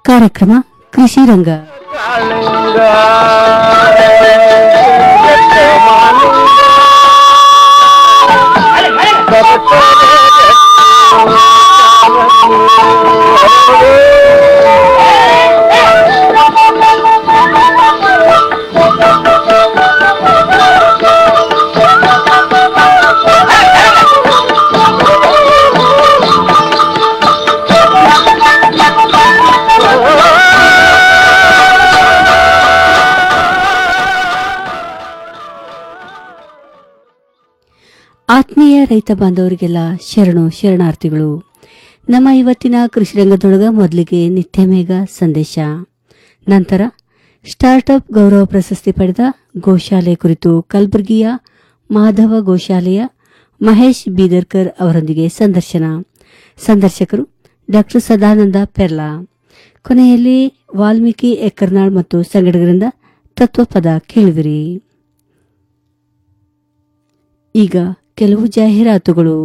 ಕಾರ್ಯಕ್ರಮ ಕೃಷಿ ರಂಗ ಆತ್ಮೀಯ ರೈತ ಬಾಂಧವರಿಗೆಲ್ಲ ಶರಣು ಶರಣಾರ್ಥಿಗಳು ನಮ್ಮ ಇವತ್ತಿನ ಕೃಷಿ ರಂಗದೊಳಗ ಮೊದಲಿಗೆ ನಿತ್ಯ ಮೇಘ ಸಂದೇಶ ನಂತರ ಸ್ಟಾರ್ಟ್ಅಪ್ ಗೌರವ ಪ್ರಶಸ್ತಿ ಪಡೆದ ಗೋಶಾಲೆ ಕುರಿತು ಕಲಬುರಗಿಯ ಮಾಧವ ಗೋಶಾಲೆಯ ಮಹೇಶ್ ಬೀದರ್ಕರ್ ಅವರೊಂದಿಗೆ ಸಂದರ್ಶನ ಸಂದರ್ಶಕರು ಡಾಕ್ಟರ್ ಸದಾನಂದ ಪೆರ್ಲಾ ಕೊನೆಯಲ್ಲಿ ವಾಲ್ಮೀಕಿ ಎಕ್ಕರ್ನಾಳ್ ಮತ್ತು ಸಂಗಡಗರಿಂದ ತತ್ವಪದ ಕೇಳಿದಿರಿ ಈಗ ಕೆಲವು ಜಾಹೀರಾತುಗಳು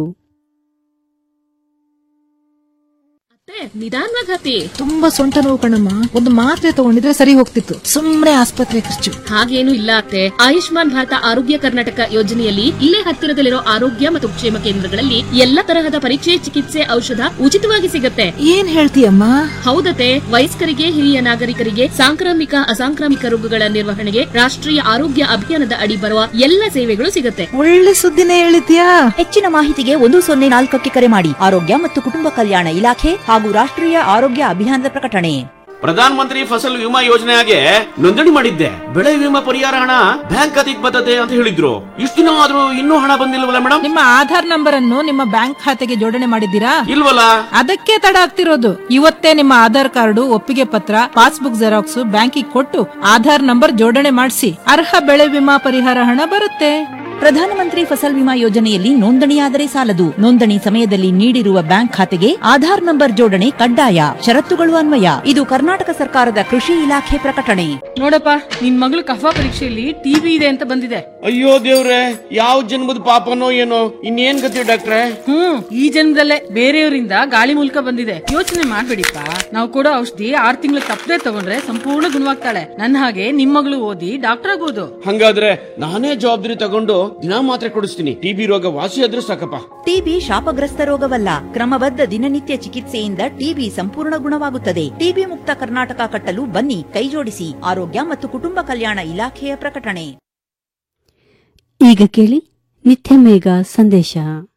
ನಿಧಾನವಾಗಿ ಹತ್ತಿ ತುಂಬಾ ಸೊಂಟ ನೋವು ಕಣಮ್ಮ ಒಂದು ಮಾತ್ರೆ ತಗೊಂಡಿದ್ರೆ ಸರಿ ಹೋಗ್ತಿತ್ತು ಸುಮ್ನೆ ಆಸ್ಪತ್ರೆ ಖರ್ಚು ಹಾಗೇನು ಇಲ್ಲ ಅತ್ತೆ ಆಯುಷ್ಮಾನ್ ಭಾರತ ಆರೋಗ್ಯ ಕರ್ನಾಟಕ ಯೋಜನೆಯಲ್ಲಿ ಇಲ್ಲೇ ಹತ್ತಿರದಲ್ಲಿರೋ ಆರೋಗ್ಯ ಮತ್ತು ಕ್ಷೇಮ ಕೇಂದ್ರಗಳಲ್ಲಿ ಎಲ್ಲ ತರಹದ ಪರೀಕ್ಷೆ ಚಿಕಿತ್ಸೆ ಔಷಧ ಉಚಿತವಾಗಿ ಸಿಗತ್ತೆ ಏನ್ ಹೇಳ್ತೀಯಮ್ಮ ಹೌದತೆ ವಯಸ್ಕರಿಗೆ ಹಿರಿಯ ನಾಗರಿಕರಿಗೆ ಸಾಂಕ್ರಾಮಿಕ ಅಸಾಂಕ್ರಾಮಿಕ ರೋಗಗಳ ನಿರ್ವಹಣೆಗೆ ರಾಷ್ಟ್ರೀಯ ಆರೋಗ್ಯ ಅಭಿಯಾನದ ಅಡಿ ಬರುವ ಎಲ್ಲ ಸೇವೆಗಳು ಸಿಗತ್ತೆ ಒಳ್ಳೆ ಸುದ್ದಿನೇ ಹೇಳಿದ್ಯಾ ಹೆಚ್ಚಿನ ಮಾಹಿತಿಗೆ ಒಂದು ಸೊನ್ನೆ ನಾಲ್ಕಕ್ಕೆ ಕರೆ ಮಾಡಿ ಆರೋಗ್ಯ ಮತ್ತು ಕುಟುಂಬ ಕಲ್ಯಾಣ ಇಲಾಖೆ ಹಾಗೂ ರಾಷ್ಟ್ರೀಯ ಆರೋಗ್ಯ ಅಭಿಯಾನದ ಪ್ರಕಟಣೆ ಪ್ರಧಾನ ಮಂತ್ರಿ ಫಸಲ್ ವಿಮಾ ಯೋಜನೆಗೆ ನೋಂದಣಿ ಮಾಡಿದ್ದೆ ಬೆಳೆ ವಿಮಾ ಪರಿಹಾರ ಹಣ ಬ್ಯಾಂಕ್ ಖಾತೆಗೆ ಬರ್ತದೆ ಅಂತ ಹೇಳಿದ್ರು ಇಷ್ಟು ದಿನ ಆದ್ರೂ ಇನ್ನೂ ಹಣ ಬಂದಿಲ್ವಲ್ಲ ಮೇಡಮ್ ನಿಮ್ಮ ಆಧಾರ್ ನಂಬರ್ ಅನ್ನು ನಿಮ್ಮ ಬ್ಯಾಂಕ್ ಖಾತೆಗೆ ಜೋಡಣೆ ಮಾಡಿದ್ದೀರಾ ಇಲ್ವಲ್ಲ ಅದಕ್ಕೆ ತಡ ಆಗ್ತಿರೋದು ಇವತ್ತೇ ನಿಮ್ಮ ಆಧಾರ್ ಕಾರ್ಡು ಒಪ್ಪಿಗೆ ಪತ್ರ ಪಾಸ್ಬುಕ್ ಜೆರಾಕ್ಸ್ ಬ್ಯಾಂಕಿಗೆ ಕೊಟ್ಟು ಆಧಾರ್ ನಂಬರ್ ಜೋಡಣೆ ಮಾಡಿಸಿ ಅರ್ಹ ಬೆಳೆ ವಿಮಾ ಪರಿಹಾರ ಹಣ ಬರುತ್ತೆ ಪ್ರಧಾನಮಂತ್ರಿ ಫಸಲ್ ವಿಮಾ ಯೋಜನೆಯಲ್ಲಿ ನೋಂದಣಿಯಾದರೆ ಸಾಲದು ನೋಂದಣಿ ಸಮಯದಲ್ಲಿ ನೀಡಿರುವ ಬ್ಯಾಂಕ್ ಖಾತೆಗೆ ಆಧಾರ್ ನಂಬರ್ ಜೋಡಣೆ ಕಡ್ಡಾಯ ಷರತ್ತುಗಳು ಅನ್ವಯ ಇದು ಕರ್ನಾಟಕ ಸರ್ಕಾರದ ಕೃಷಿ ಇಲಾಖೆ ಪ್ರಕಟಣೆ ನೋಡಪ್ಪ ನಿನ್ ಮಗಳು ಕಫಾ ಪರೀಕ್ಷೆಯಲ್ಲಿ ಟಿವಿ ಇದೆ ಅಂತ ಬಂದಿದೆ ಅಯ್ಯೋ ದೇವ್ರೆ ಯಾವ ಜನ್ಮದ ಪಾಪನೋ ಏನೋ ಇನ್ನೇನ್ ಗತಿ ಡಾಕ್ಟ್ರೆ ಹ್ಮ್ ಈ ಜನ್ಮದಲ್ಲೇ ಬೇರೆಯವರಿಂದ ಗಾಳಿ ಮೂಲಕ ಬಂದಿದೆ ಯೋಚನೆ ಮಾಡ್ಬೇಡಿಪ್ಪ ನಾವು ಕೊಡೋ ಔಷಧಿ ಆರ್ ತಿಂಗಳು ತಪ್ಪದೆ ತಗೊಂಡ್ರೆ ಸಂಪೂರ್ಣ ಗುಣವಾಗ್ತಾಳೆ ನನ್ನ ಹಾಗೆ ನಿಮ್ ಮಗಳು ಓದಿ ಡಾಕ್ಟರ್ ಆಗೋದು ಹಂಗಾದ್ರೆ ನಾನೇ ಜವಾಬ್ದಾರಿ ತಗೊಂಡು ದಿನಾ ಮಾತ್ರೆ ಕೊಡಿಸ್ತೀನಿ ಟಿಬಿ ರೋಗ ವಾಸಿ ಆದ್ರೂ ಸಾಕಪ್ಪ ಟಿಬಿ ಶಾಪಗ್ರಸ್ತ ರೋಗವಲ್ಲ ಕ್ರಮಬದ್ಧ ದಿನನಿತ್ಯ ಚಿಕಿತ್ಸೆಯಿಂದ ಟಿಬಿ ಸಂಪೂರ್ಣ ಗುಣವಾಗುತ್ತದೆ ಟಿಬಿ ಮುಕ್ತ ಕರ್ನಾಟಕ ಕಟ್ಟಲು ಬನ್ನಿ ಕೈಜೋಡಿಸಿ ಆರೋಗ್ಯ ಮತ್ತು ಕುಟುಂಬ ಕಲ್ಯಾಣ ಇಲಾಖೆಯ ಪ್ರಕಟಣೆ ಈಗ ಕೇಳಿ ನಿತ್ಯ ಮೇಘ ಸಂದೇಶ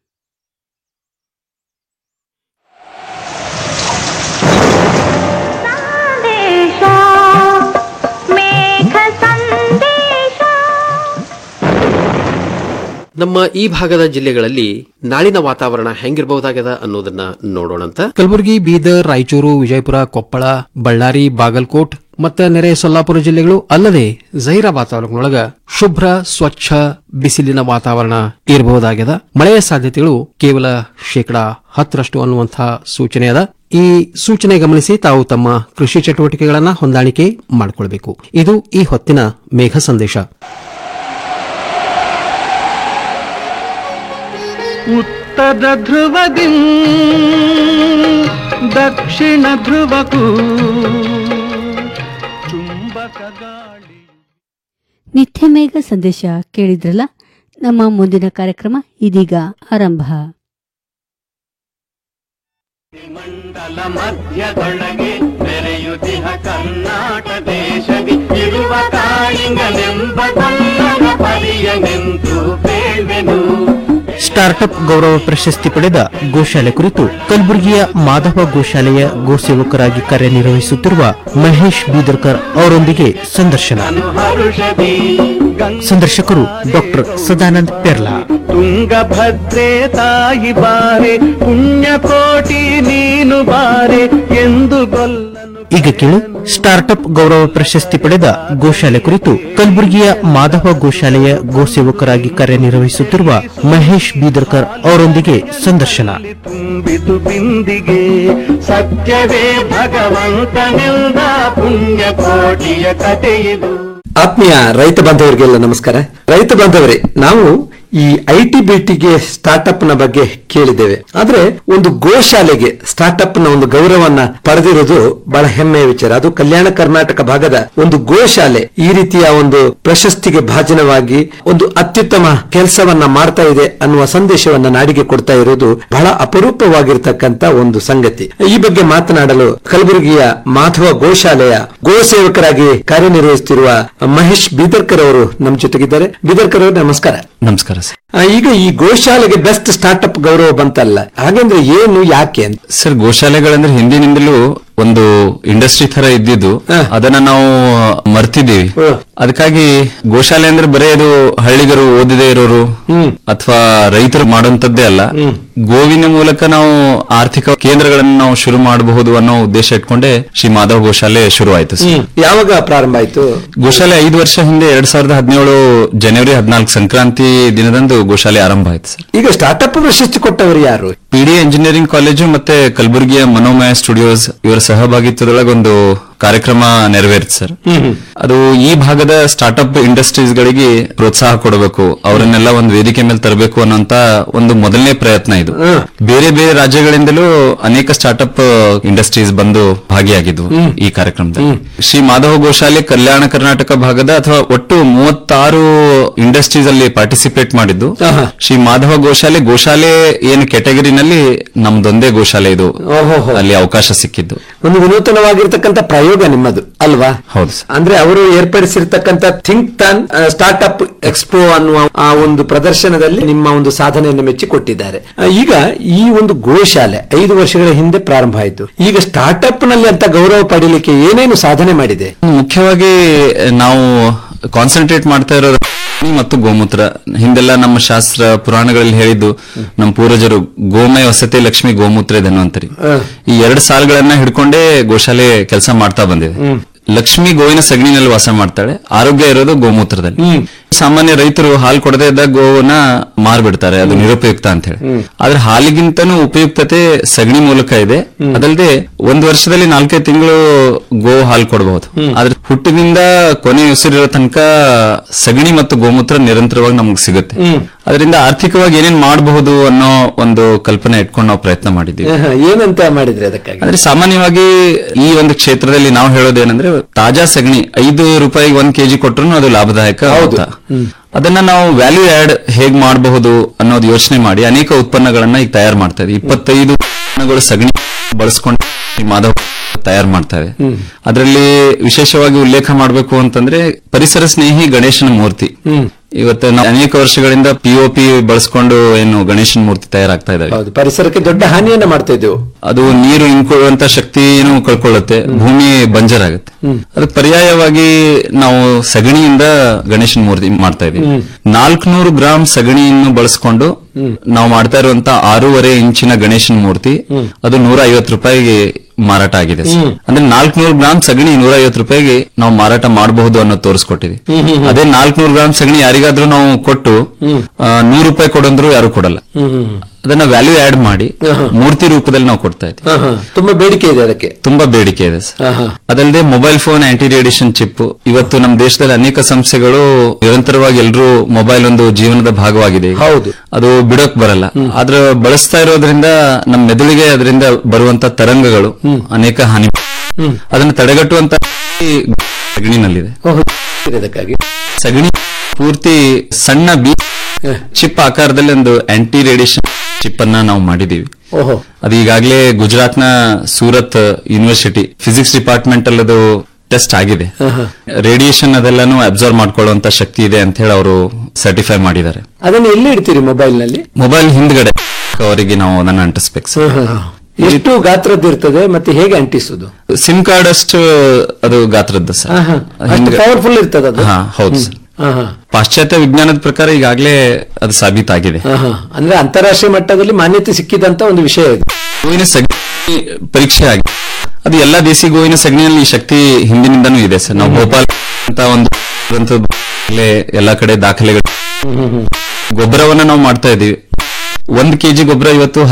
ನಮ್ಮ ಈ ಭಾಗದ ಜಿಲ್ಲೆಗಳಲ್ಲಿ ನಾಳಿನ ವಾತಾವರಣ ಹೆಂಗಿರಬಹುದಾಗ್ಯದ ಅನ್ನೋದನ್ನ ನೋಡೋಣಂತ ಕಲಬುರಗಿ ಬೀದರ್ ರಾಯಚೂರು ವಿಜಯಪುರ ಕೊಪ್ಪಳ ಬಳ್ಳಾರಿ ಬಾಗಲಕೋಟ್ ಮತ್ತು ನೆರೆ ಸೊಲ್ಲಾಪುರ ಜಿಲ್ಲೆಗಳು ಅಲ್ಲದೆ ಜೈರಾಬಾದ್ ತಾಲೂಕಿನೊಳಗ ಶುಭ್ರ ಸ್ವಚ್ಛ ಬಿಸಿಲಿನ ವಾತಾವರಣ ಇರಬಹುದಾಗ್ಯದ ಮಳೆಯ ಸಾಧ್ಯತೆಗಳು ಕೇವಲ ಶೇಕಡಾ ಹತ್ತರಷ್ಟು ಅನ್ನುವಂತಹ ಸೂಚನೆ ಅದ ಈ ಸೂಚನೆ ಗಮನಿಸಿ ತಾವು ತಮ್ಮ ಕೃಷಿ ಚಟುವಟಿಕೆಗಳನ್ನ ಹೊಂದಾಣಿಕೆ ಮಾಡಿಕೊಳ್ಬೇಕು ಇದು ಈ ಹೊತ್ತಿನ ಮೇಘ ಸಂದೇಶ ಉತ್ತರ ಧ್ರುವದಿ ದಕ್ಷಿಣ ಧ್ರುವಕ್ಕೂ ಚುಂಬಕ ಗಾಳಿ ನಿತ್ಯ ಮೇಘ ಸಂದೇಶ ಕೇಳಿದ್ರಲ್ಲ ನಮ್ಮ ಮುಂದಿನ ಕಾರ್ಯಕ್ರಮ ಇದೀಗ ಆರಂಭ ಮಂಡಲ ಮಧ್ಯದೊಳಗೆ ಮೆರೆಯುತಿಹ ಕರ್ನಾಟ ದೇಶದಿ ಇರುವ ಕಾಳಿಂಗನೆಂಬ ಕನ್ನಡ ಪರಿಯನೆಂದು ಬೇಳ್ವೆನು ಸ್ಟಾರ್ಟ್ಅಪ್ ಗೌರವ ಪ್ರಶಸ್ತಿ ಪಡೆದ ಗೋಶಾಲೆ ಕುರಿತು ಕಲಬುರಗಿಯ ಮಾಧವ ಗೋಶಾಲೆಯ ಗೋಸೇವಕರಾಗಿ ಕಾರ್ಯನಿರ್ವಹಿಸುತ್ತಿರುವ ಮಹೇಶ್ ಬೀದರ್ಕರ್ ಅವರೊಂದಿಗೆ ಸಂದರ್ಶನ ಹರುಷದಿ ಸಂದರ್ಶಕರು ಡಾಕ್ಟರ್ ಸದಾನಂದ್ ಪೆರ್ಲಾ ತುಂಗಭದ್ರೆ ತಾಯಿ ಬಾರೆ ಪುಣ್ಯಕೋಟಿ ನೀನು ಬಾರೆ ಎಂದು ಗೊಲ್ಲನು ಈಗ ಕೇಳು ಸ್ಟಾರ್ಟ್ಅಪ್ ಗೌರವ ಪ್ರಶಸ್ತಿ ಪಡೆದ ಗೋಶಾಲೆ ಕುರಿತು ಕಲಬುರಗಿಯ ಮಾಧವ ಗೋಶಾಲೆಯ ಗೋಸೇವಕರಾಗಿ ಕಾರ್ಯನಿರ್ವಹಿಸುತ್ತಿರುವ ಮಹೇಶ್ ಬೀದರ್ಕರ್ ಅವರೊಂದಿಗೆ ಸಂದರ್ಶನ ತುಂಬಿತು ಬಿಂದಿಗೆ ಸತ್ಯವೇ ಭಗವಂತನಿಂದ ಪುಣ್ಯಕೋಟಿಯ ಕಥೆಯಿದು ಆತ್ಮೀಯ ರೈತ ಬಾಂಧವರಿಗೆಲ್ಲ ನಮಸ್ಕಾರ ರೈತ ಬಾಂಧವರೇ ನಾವು ಈ ಐ ಟಿ ಬಿ ಟಿಗೆ ಸ್ಟಾರ್ಟ್ಅಪ್ ನ ಬಗ್ಗೆ ಕೇಳಿದ್ದೇವೆ ಆದ್ರೆ ಒಂದು ಗೋಶಾಲೆಗೆ ಸ್ಟಾರ್ಟ್ಅಪ್ ನ ಒಂದು ಗೌರವನ್ನ ಪಡೆದಿರೋದು ಬಹಳ ಹೆಮ್ಮೆಯ ವಿಚಾರ ಅದು ಕಲ್ಯಾಣ ಕರ್ನಾಟಕ ಭಾಗದ ಒಂದು ಗೋಶಾಲೆ ಈ ರೀತಿಯ ಒಂದು ಪ್ರಶಸ್ತಿಗೆ ಭಾಜನವಾಗಿ ಒಂದು ಅತ್ಯುತ್ತಮ ಕೆಲಸವನ್ನ ಮಾಡ್ತಾ ಇದೆ ಅನ್ನುವ ಸಂದೇಶವನ್ನ ನಾಡಿಗೆ ಕೊಡ್ತಾ ಇರೋದು ಬಹಳ ಅಪರೂಪವಾಗಿರ್ತಕ್ಕಂತ ಒಂದು ಸಂಗತಿ ಈ ಬಗ್ಗೆ ಮಾತನಾಡಲು ಕಲಬುರಗಿಯ ಮಾಧವ ಗೋಶಾಲೆಯ ಗೋ ಸೇವಕರಾಗಿ ಕಾರ್ಯನಿರ್ವಹಿಸುತ್ತಿರುವ ಮಹೇಶ್ ಬೀದರ್ಕರ್ ಅವರು ನಮ್ಮ ಜೊತೆಗಿದ್ದಾರೆ ಬೀದರ್ಕರ್ ಅವರು ನಮಸ್ಕಾರ ನಮಸ್ಕಾರ ಸರ್ ಆ, ಈಗ ಈ ಗೋಶಾಲೆಗೆ ಬೆಸ್ಟ್ ಸ್ಟಾರ್ಟ್ಅಪ್ ಗೌರವ ಬಂತಲ್ಲ ಹಾಗಂದ್ರೆ ಏನು ಯಾಕೆ ಅಂತ ಸರ್ ಗೋಶಾಲೆಗಳಂದ್ರೆ ಹಿಂದಿನಿಂದಲೂ ಒಂದು ಇಂಡಸ್ಟ್ರಿ ತರ ಇದ್ದಿದ್ದು ಅದನ್ನ ನಾವು ಮರ್ತಿದ್ದೀವಿ ಅದಕ್ಕಾಗಿ ಗೋಶಾಲೆ ಅಂದ್ರೆ ಬರೇ ಅದು ಹಳ್ಳಿಗರು ಓದಿದೆ ಇರೋರು ಅಥವಾ ರೈತರು ಮಾಡುವಂತದ್ದೇ ಅಲ್ಲ ಗೋವಿನ ಮೂಲಕ ನಾವು ಆರ್ಥಿಕ ಕೇಂದ್ರಗಳನ್ನು ನಾವು ಶುರು ಮಾಡಬಹುದು ಅನ್ನೋ ಉದ್ದೇಶ ಇಟ್ಕೊಂಡೆ ಶ್ರೀ ಮಾಧವ್ ಗೋಶಾಲೆ ಶುರುವಾಯಿತು ಸರ್ ಹ್ಮ್. ಯಾವಾಗ ಪ್ರಾರಂಭ ಆಯ್ತು ಗೋಶಾಲೆ ಐದು ವರ್ಷ ಹಿಂದೆ ಎರಡ್ ಸಾವಿರದ ಹದಿನೇಳು ಜನವರಿ ಹದಿನಾಲ್ಕು ಸಂಕ್ರಾಂತಿ ದಿನದಂದು ಗೋಶಾಲೆ ಆರಂಭ ಆಯ್ತು ಸರ್ ಈಗ ಸ್ಟಾರ್ಟ್ಅಪ್ ಪ್ರಶಸ್ತಿ ಕೊಟ್ಟವರು ಯಾರು ಪಿಡಿ ಇಂಜಿನಿಯರಿಂಗ್ ಕಾಲೇಜು ಮತ್ತೆ ಕಲಬುರಗಿಯ ಮನೋಮಯ ಸ್ಟುಡಿಯೋಸ್ ಇವರ ಸಹಭಾಗಿತ್ವದೊಳಗೆ ಒಂದು ಕಾರ್ಯಕ್ರಮ ನೆರವೇರಿತು ಸರ್ ಅದು ಈ ಭಾಗದ ಸ್ಟಾರ್ಟ್ಅಪ್ ಇಂಡಸ್ಟ್ರೀಸ್ ಗಳಿಗೆ ಪ್ರೋತ್ಸಾಹ ಕೊಡಬೇಕು ಅವರನ್ನೆಲ್ಲ ಒಂದು ವೇದಿಕೆ ಮೇಲೆ ತರಬೇಕು ಅನ್ನೋಂತ ಒಂದು ಮೊದಲನೇ ಪ್ರಯತ್ನ ಇದು ಬೇರೆ ಬೇರೆ ರಾಜ್ಯಗಳಿಂದಲೂ ಅನೇಕ ಸ್ಟಾರ್ಟ್ಅಪ್ ಇಂಡಸ್ಟ್ರೀಸ್ ಬಂದು ಭಾಗಿಯಾಗಿದ್ವು ಈ ಕಾರ್ಯಕ್ರಮದಲ್ಲಿ ಶ್ರೀ ಮಾಧವ ಗೋಶಾಲೆ ಕಲ್ಯಾಣ ಕರ್ನಾಟಕ ಭಾಗದ ಅಥವಾ ಒಟ್ಟು ಮೂವತ್ತಾರು ಇಂಡಸ್ಟ್ರೀಸ್ ಅಲ್ಲಿ ಪಾರ್ಟಿಸಿಪೇಟ್ ಮಾಡಿದ್ದು ಶ್ರೀ ಮಾಧವ ಗೋಶಾಲೆ ಗೋಶಾಲೆ ಏನು ಕೆಟಗರಿನಲ್ಲಿ ನಮ್ದೊಂದೇ ಗೋಶಾಲೆ ಇದು ಓಹೋಹೋ. ಅಲ್ಲಿ ಅವಕಾಶ ಸಿಕ್ಕಿದ್ದು ಒಂದು ವಿನೂತನವಾಗಿರ್ತಕ್ಕಂಥ ಪ್ರಯೋಗ ನಿಮ್ಮದು ಅಲ್ವಾ ಹೌದು ಅಂದ್ರೆ ಅವರು ಏರ್ಪಡಿಸಿರ್ತಕ್ಕಂಥ ಥಿಂಕ್ ತಾನ್ ಸ್ಟಾರ್ಟ್ಅಪ್ ಎಕ್ಸ್ಪೋ ಅನ್ನುವ ಆ ಒಂದು ಪ್ರದರ್ಶನದಲ್ಲಿ ನಿಮ್ಮ ಒಂದು ಸಾಧನೆಯನ್ನು ಮೆಚ್ಚಿಕೊಟ್ಟಿದ್ದಾರೆ ಆ, ಈಗ ಈ ಒಂದು ಗೋಶಾಲೆ ಐದು ವರ್ಷಗಳ ಹಿಂದೆ ಪ್ರಾರಂಭ ಆಯಿತು ಈಗ ಸ್ಟಾರ್ಟ್ಅಪ್ ನಲ್ಲಿ ಅಂತ ಗೌರವ ಪಡೀಲಿಕ್ಕೆ ಏನೇನು ಸಾಧನೆ ಮಾಡಿದೆ ಮುಖ್ಯವಾಗಿ ನಾವು ಕಾನ್ಸಂಟ್ರೇಟ್ ಮಾಡ್ತಾ ಇರೋದು ಪ್ರಾಣಿ ಮತ್ತು ಗೋಮೂತ್ರ ಹಿಂದೆಲ್ಲ ನಮ್ಮ ಶಾಸ್ತ್ರ ಪುರಾಣಗಳಲ್ಲಿ ಹೇಳಿದ್ದು ನಮ್ಮ ಪೂರ್ವಜರು ಗೋಮಯ ವಸತಿ ಲಕ್ಷ್ಮಿ ಗೋಮೂತ್ರ ಧನ್ವಂತರಿ ಈ ಎರಡು ಸಾಲುಗಳನ್ನ ಹಿಡ್ಕೊಂಡೇ ಗೋಶಾಲೆ ಕೆಲಸ ಮಾಡ್ತಾ ಬಂದಿದೆ ಲಕ್ಷ್ಮಿ ಗೋವಿನ ಸಗಣಿನಲ್ಲಿ ವಾಸ ಮಾಡ್ತಾಳೆ ಆರೋಗ್ಯ ಇರೋದು ಗೋಮೂತ್ರದಲ್ಲಿ ಸಾಮಾನ್ಯ ರೈತರು ಹಾಲು ಕೊಡದೇ ಇದ್ದಾಗ ಗೋವನ್ನ ಮಾರ್ಬಿಡ್ತಾರೆ ಅದು ನಿರುಪಯುಕ್ತ ಅಂತ ಹೇಳಿ ಆದ್ರೆ ಹಾಲಿಗಿಂತನೂ ಉಪಯುಕ್ತತೆ ಸಗಣಿ ಮೂಲಕ ಇದೆ ಅದಲ್ಲದೆ ಒಂದು ವರ್ಷದಲ್ಲಿ ನಾಲ್ಕೈದು ತಿಂಗಳು ಗೋ ಹಾಲು ಕೊಡಬಹುದು ಆದ್ರೆ ಹುಟ್ಟಿನಿಂದ ಕೊನೆ ಉಸಿರಿರೋ ತನಕ ಸಗಣಿ ಮತ್ತು ಗೋಮೂತ್ರ ನಿರಂತರವಾಗಿ ನಮ್ಗೆ ಸಿಗುತ್ತೆ ಅದರಿಂದ ಆರ್ಥಿಕವಾಗಿ ಏನೇನ್ ಮಾಡಬಹುದು ಅನ್ನೋ ಒಂದು ಕಲ್ಪನೆ ಇಟ್ಕೊಂಡು ನಾವು ಪ್ರಯತ್ನ ಮಾಡಿದ್ದೀವಿ ಆಹಾ, ಏನಂತ ಮಾಡಿದ್ರಿ ಅದಕ್ಕಾಗಿ ಅಂದ್ರೆ ಸಾಮಾನ್ಯವಾಗಿ ಈ ಒಂದು ಕ್ಷೇತ್ರದಲ್ಲಿ ನಾವು ಹೇಳೋದೇನಂದ್ರೆ ತಾಜಾ ಸಗಣಿ ಐದು ರೂಪಾಯಿ ಒಂದ್ ಕೆಜಿ ಕೊಟ್ಟರು ಅದು ಲಾಭದಾಯಕ ಅಂತ ಅದನ್ನ ನಾವು ವ್ಯಾಲ್ಯೂ ಆಡ್ ಹೇಗ್ ಮಾಡಬಹುದು ಅನ್ನೋದು ಯೋಚನೆ ಮಾಡಿ ಅನೇಕ ಉತ್ಪನ್ನಗಳನ್ನ ಈಗ ತಯಾರು ಮಾಡ್ತಾ ಇದ್ದೀವಿ ಇಪ್ಪತ್ತೈದು ಉತ್ಪನ್ನಗಳು ಸಗಣಿ ಬಳಸ್ಕೊಂಡು ಈ ಮಾಧವ್ ತಯಾರು ಮಾಡ್ತಾರೆ ಅದರಲ್ಲಿ ವಿಶೇಷವಾಗಿ ಉಲ್ಲೇಖ ಮಾಡಬೇಕು ಅಂತಂದ್ರೆ ಪರಿಸರ ಸ್ನೇಹಿ ಗಣೇಶನ ಮೂರ್ತಿ ಇವತ್ತು ನಾವು ಅನೇಕ ವರ್ಷಗಳಿಂದ ಪಿಒಪಿ ಬಳಸ್ಕೊಂಡು ಏನು ಗಣೇಶನ ಮೂರ್ತಿ ತಯಾರಾಗ್ತಾ ಇದಾವೆ ಹೌದು ಪರಿಸರಕ್ಕೆ ದೊಡ್ಡ ಹಾನಿಯನ್ನ ಮಾಡ್ತಾ ಇದ್ದೆವು ಅದು ನೀರು ಇಂಕೊಳ್ಳುವಂತ ಶಕ್ತಿನೂ ಕಳ್ಕೊಳ್ಳುತ್ತೆ ಭೂಮಿ ಬಂಜರಾಗುತ್ತೆ ಅದಕ್ಕೆ ಪರ್ಯಾಯವಾಗಿ ನಾವು ಸಗಣಿಯಿಂದ ಗಣೇಶನ ಮೂರ್ತಿ ಮಾಡ್ತಾ ಇದೀವಿ ನಾಲ್ಕನೂರು ಗ್ರಾಮ್ ಸಗಣಿಯನ್ನು ಬಳಸ್ಕೊಂಡು ನಾವು ಮಾಡ್ತಾ ಇರುವಂತ ಆರೂವರೆ ಇಂಚಿನ ಗಣೇಶನ ಮೂರ್ತಿ ಅದು ನೂರ ಐವತ್ತು ರೂಪಾಯಿಗೆ ಮಾರಾಟ ಆಗಿದೆ ಸರ್. ಅಂದ್ರೆ ನಾಲ್ಕನೂರು ಗ್ರಾಮ್ ಸಗಣಿ ನೂರ ಐವತ್ತು ರೂಪಾಯಿಗೆ ನಾವು ಮಾರಾಟ ಮಾಡಬಹುದು ಅನ್ನೋದು ತೋರಿಸ್ಕೊಟ್ಟಿವಿ ಅದೇ ನಾಲ್ಕನೂರು ಗ್ರಾಮ್ ಸಗಣಿ ಯಾರಿಗಾದ್ರೂ ನಾವು ಕೊಟ್ಟು ನೂರು ರೂಪಾಯಿ ಕೊಡಂದ್ರು ಯಾರು ಕೊಡಲ್ಲ ಅದನ್ನ ವ್ಯಾಲ್ಯೂ ಆಡ್ ಮಾಡಿ ಮೂರ್ತಿ ರೂಪದಲ್ಲಿ ನಾವು ಕೊಡ್ತಾ ಇದ್ದೀವಿ ಆಹಾ, ತುಂಬಾ ಬೇಡಿಕೆ ಇದೆ ಅದಕ್ಕೆ ತುಂಬಾ ಬೇಡಿಕೆ ಇದೆ ಸರ್ ಆಹಾ. ಅದಲ್ಲದೆ mobile phone anti radiation chip ಇವತ್ತು ನಮ್ಮ ದೇಶದಲ್ಲಿ ಅನೇಕ ಸಂಸ್ಥೆಗಳು ನಿರಂತರವಾಗಿ ಎಲ್ಲರೂ ಮೊಬೈಲ್ ಒಂದು ಜೀವನದ ಭಾಗವಾಗಿದೆ ಈಗ. ಹೌದು. ಅದು ಬಿಡೋಕ್ ಬರಲ್ಲ ಆದ್ರೆ ಬಳಸ್ತಾ ಇರೋದ್ರಿಂದ ನಮ್ಮ ಮೆದುಳಿಗೆ ಅದರಿಂದ ಬರುವಂತ ತರಂಗಗಳು ಅನೇಕ ಹಾನಿ ಅದನ್ನು ತಡೆಗಟ್ಟುವಂತ ಈ ಸಗಣಿನಲ್ಲಿದೆ ಓಹೋ, ಇದೆ ಅದಕ್ಕಾಗಿ ಸಗಣಿ ಪೂರ್ತಿ ಸಣ್ಣ ಬಿ ಚಿಪ್ ಆಕಾರದಲ್ಲಿ ಒಂದು ಆಂಟಿ ರೇಡಿಯೇಷನ್ ಚಿಪ್ ಅನ್ನ ನಾವು ಮಾಡಿದೀವಿ ಓಹೋ ಅದು ಈಗಾಗಲೇ ಗುಜರಾತ್ನ ಸೂರತ್ ಯೂನಿವರ್ಸಿಟಿ ಫಿಸಿಕ್ಸ್ ಡಿಪಾರ್ಟ್ಮೆಂಟ್ ಅಲ್ಲಿ ಅದು ಟೆಸ್ಟ್ ಆಗಿದೆ ರೇಡಿಯೇಷನ್ ಅದೆಲ್ಲಾನು ಅಬ್ಸರ್ವ್ ಮಾಡ್ಕೊಳ್ಳುವಂತ ಶಕ್ತಿ ಇದೆ ಅಂತ ಹೇಳಿ ಅವರು ಸರ್ಟಿಫೈ ಮಾಡಿದ್ದಾರೆ ಅದನ್ನು ಎಲ್ಲಿ ಇಡ್ತೀರಿ ಮೊಬೈಲ್ ನಲ್ಲಿ ಮೊಬೈಲ್ ಹಿಂದ್ಗಡೆ ಅವರಿಗೆ ನಾವು ಅದನ್ನ ಅಂಟಿಸ್ಬೇಕು ಸರ್ ಎಷ್ಟು ಗಾತ್ರದ್ದು ಇರ್ತದೆ ಮತ್ತೆ ಹೇಗೆ ಅಂಟಿಸುದು ಸಿಮ್ ಕಾರ್ಡ್ ಅಷ್ಟು ಅದು ಗಾತ್ರದ್ದು ಸರ್ ಆಹಾ. ಅಷ್ಟು ಹಿಂದ್ಗಡೆ- ಪವರ್ಫುಲ್ ಇರ್ತದೆ ಅದು ಹಾ ಹೌದು ಸರ್ ಆಹಾ. ಪಾಶ್ಚಾತ್ಯ ವಿಜ್ಞಾನದ ಪ್ರಕಾರ ಈಗಾಗಲೇ ಅದು ಸಾಬೀತಾಗಿದೆ ಆಹಾ. ಅಂದ್ರೆ ಅಂತಾರಾಷ್ಟ್ರೀಯ ಮಟ್ಟದಲ್ಲಿ ಮಾನ್ಯತೆ ಸಿಕ್ಕಿದಂತ ಒಂದು ವಿಷಯ ಇದು ಗೋವಿನ ಸಗಣಿ ಪರೀಕ್ಷೆ ಆಗಿದೆ ಅದು ಎಲ್ಲಾ ದೇಸಿ ಗೋವಿನ ಸಗಣಿಯಲ್ಲಿ ಈ ಶಕ್ತಿ ಹಿಂದಿನಿಂದನೂ ಇದೆ ಸರ್ ನಾವು ಭೋಪಾಲ್ ಅಂತ ಒಂದು ಗ್ರಂಥದ ಮೇಲೆ ಎಲ್ಲಾ ಕಡೆ ದಾಖಲೆಗಳು ಗೊಬ್ಬರವನ್ನ ನಾವು ಮಾಡ್ತಾ ಇದೀವಿ ಒಂದ್ ಕೆಜಿ ಗೊಬ್ಬರ ಇವತ್ತು ಹತ್ತು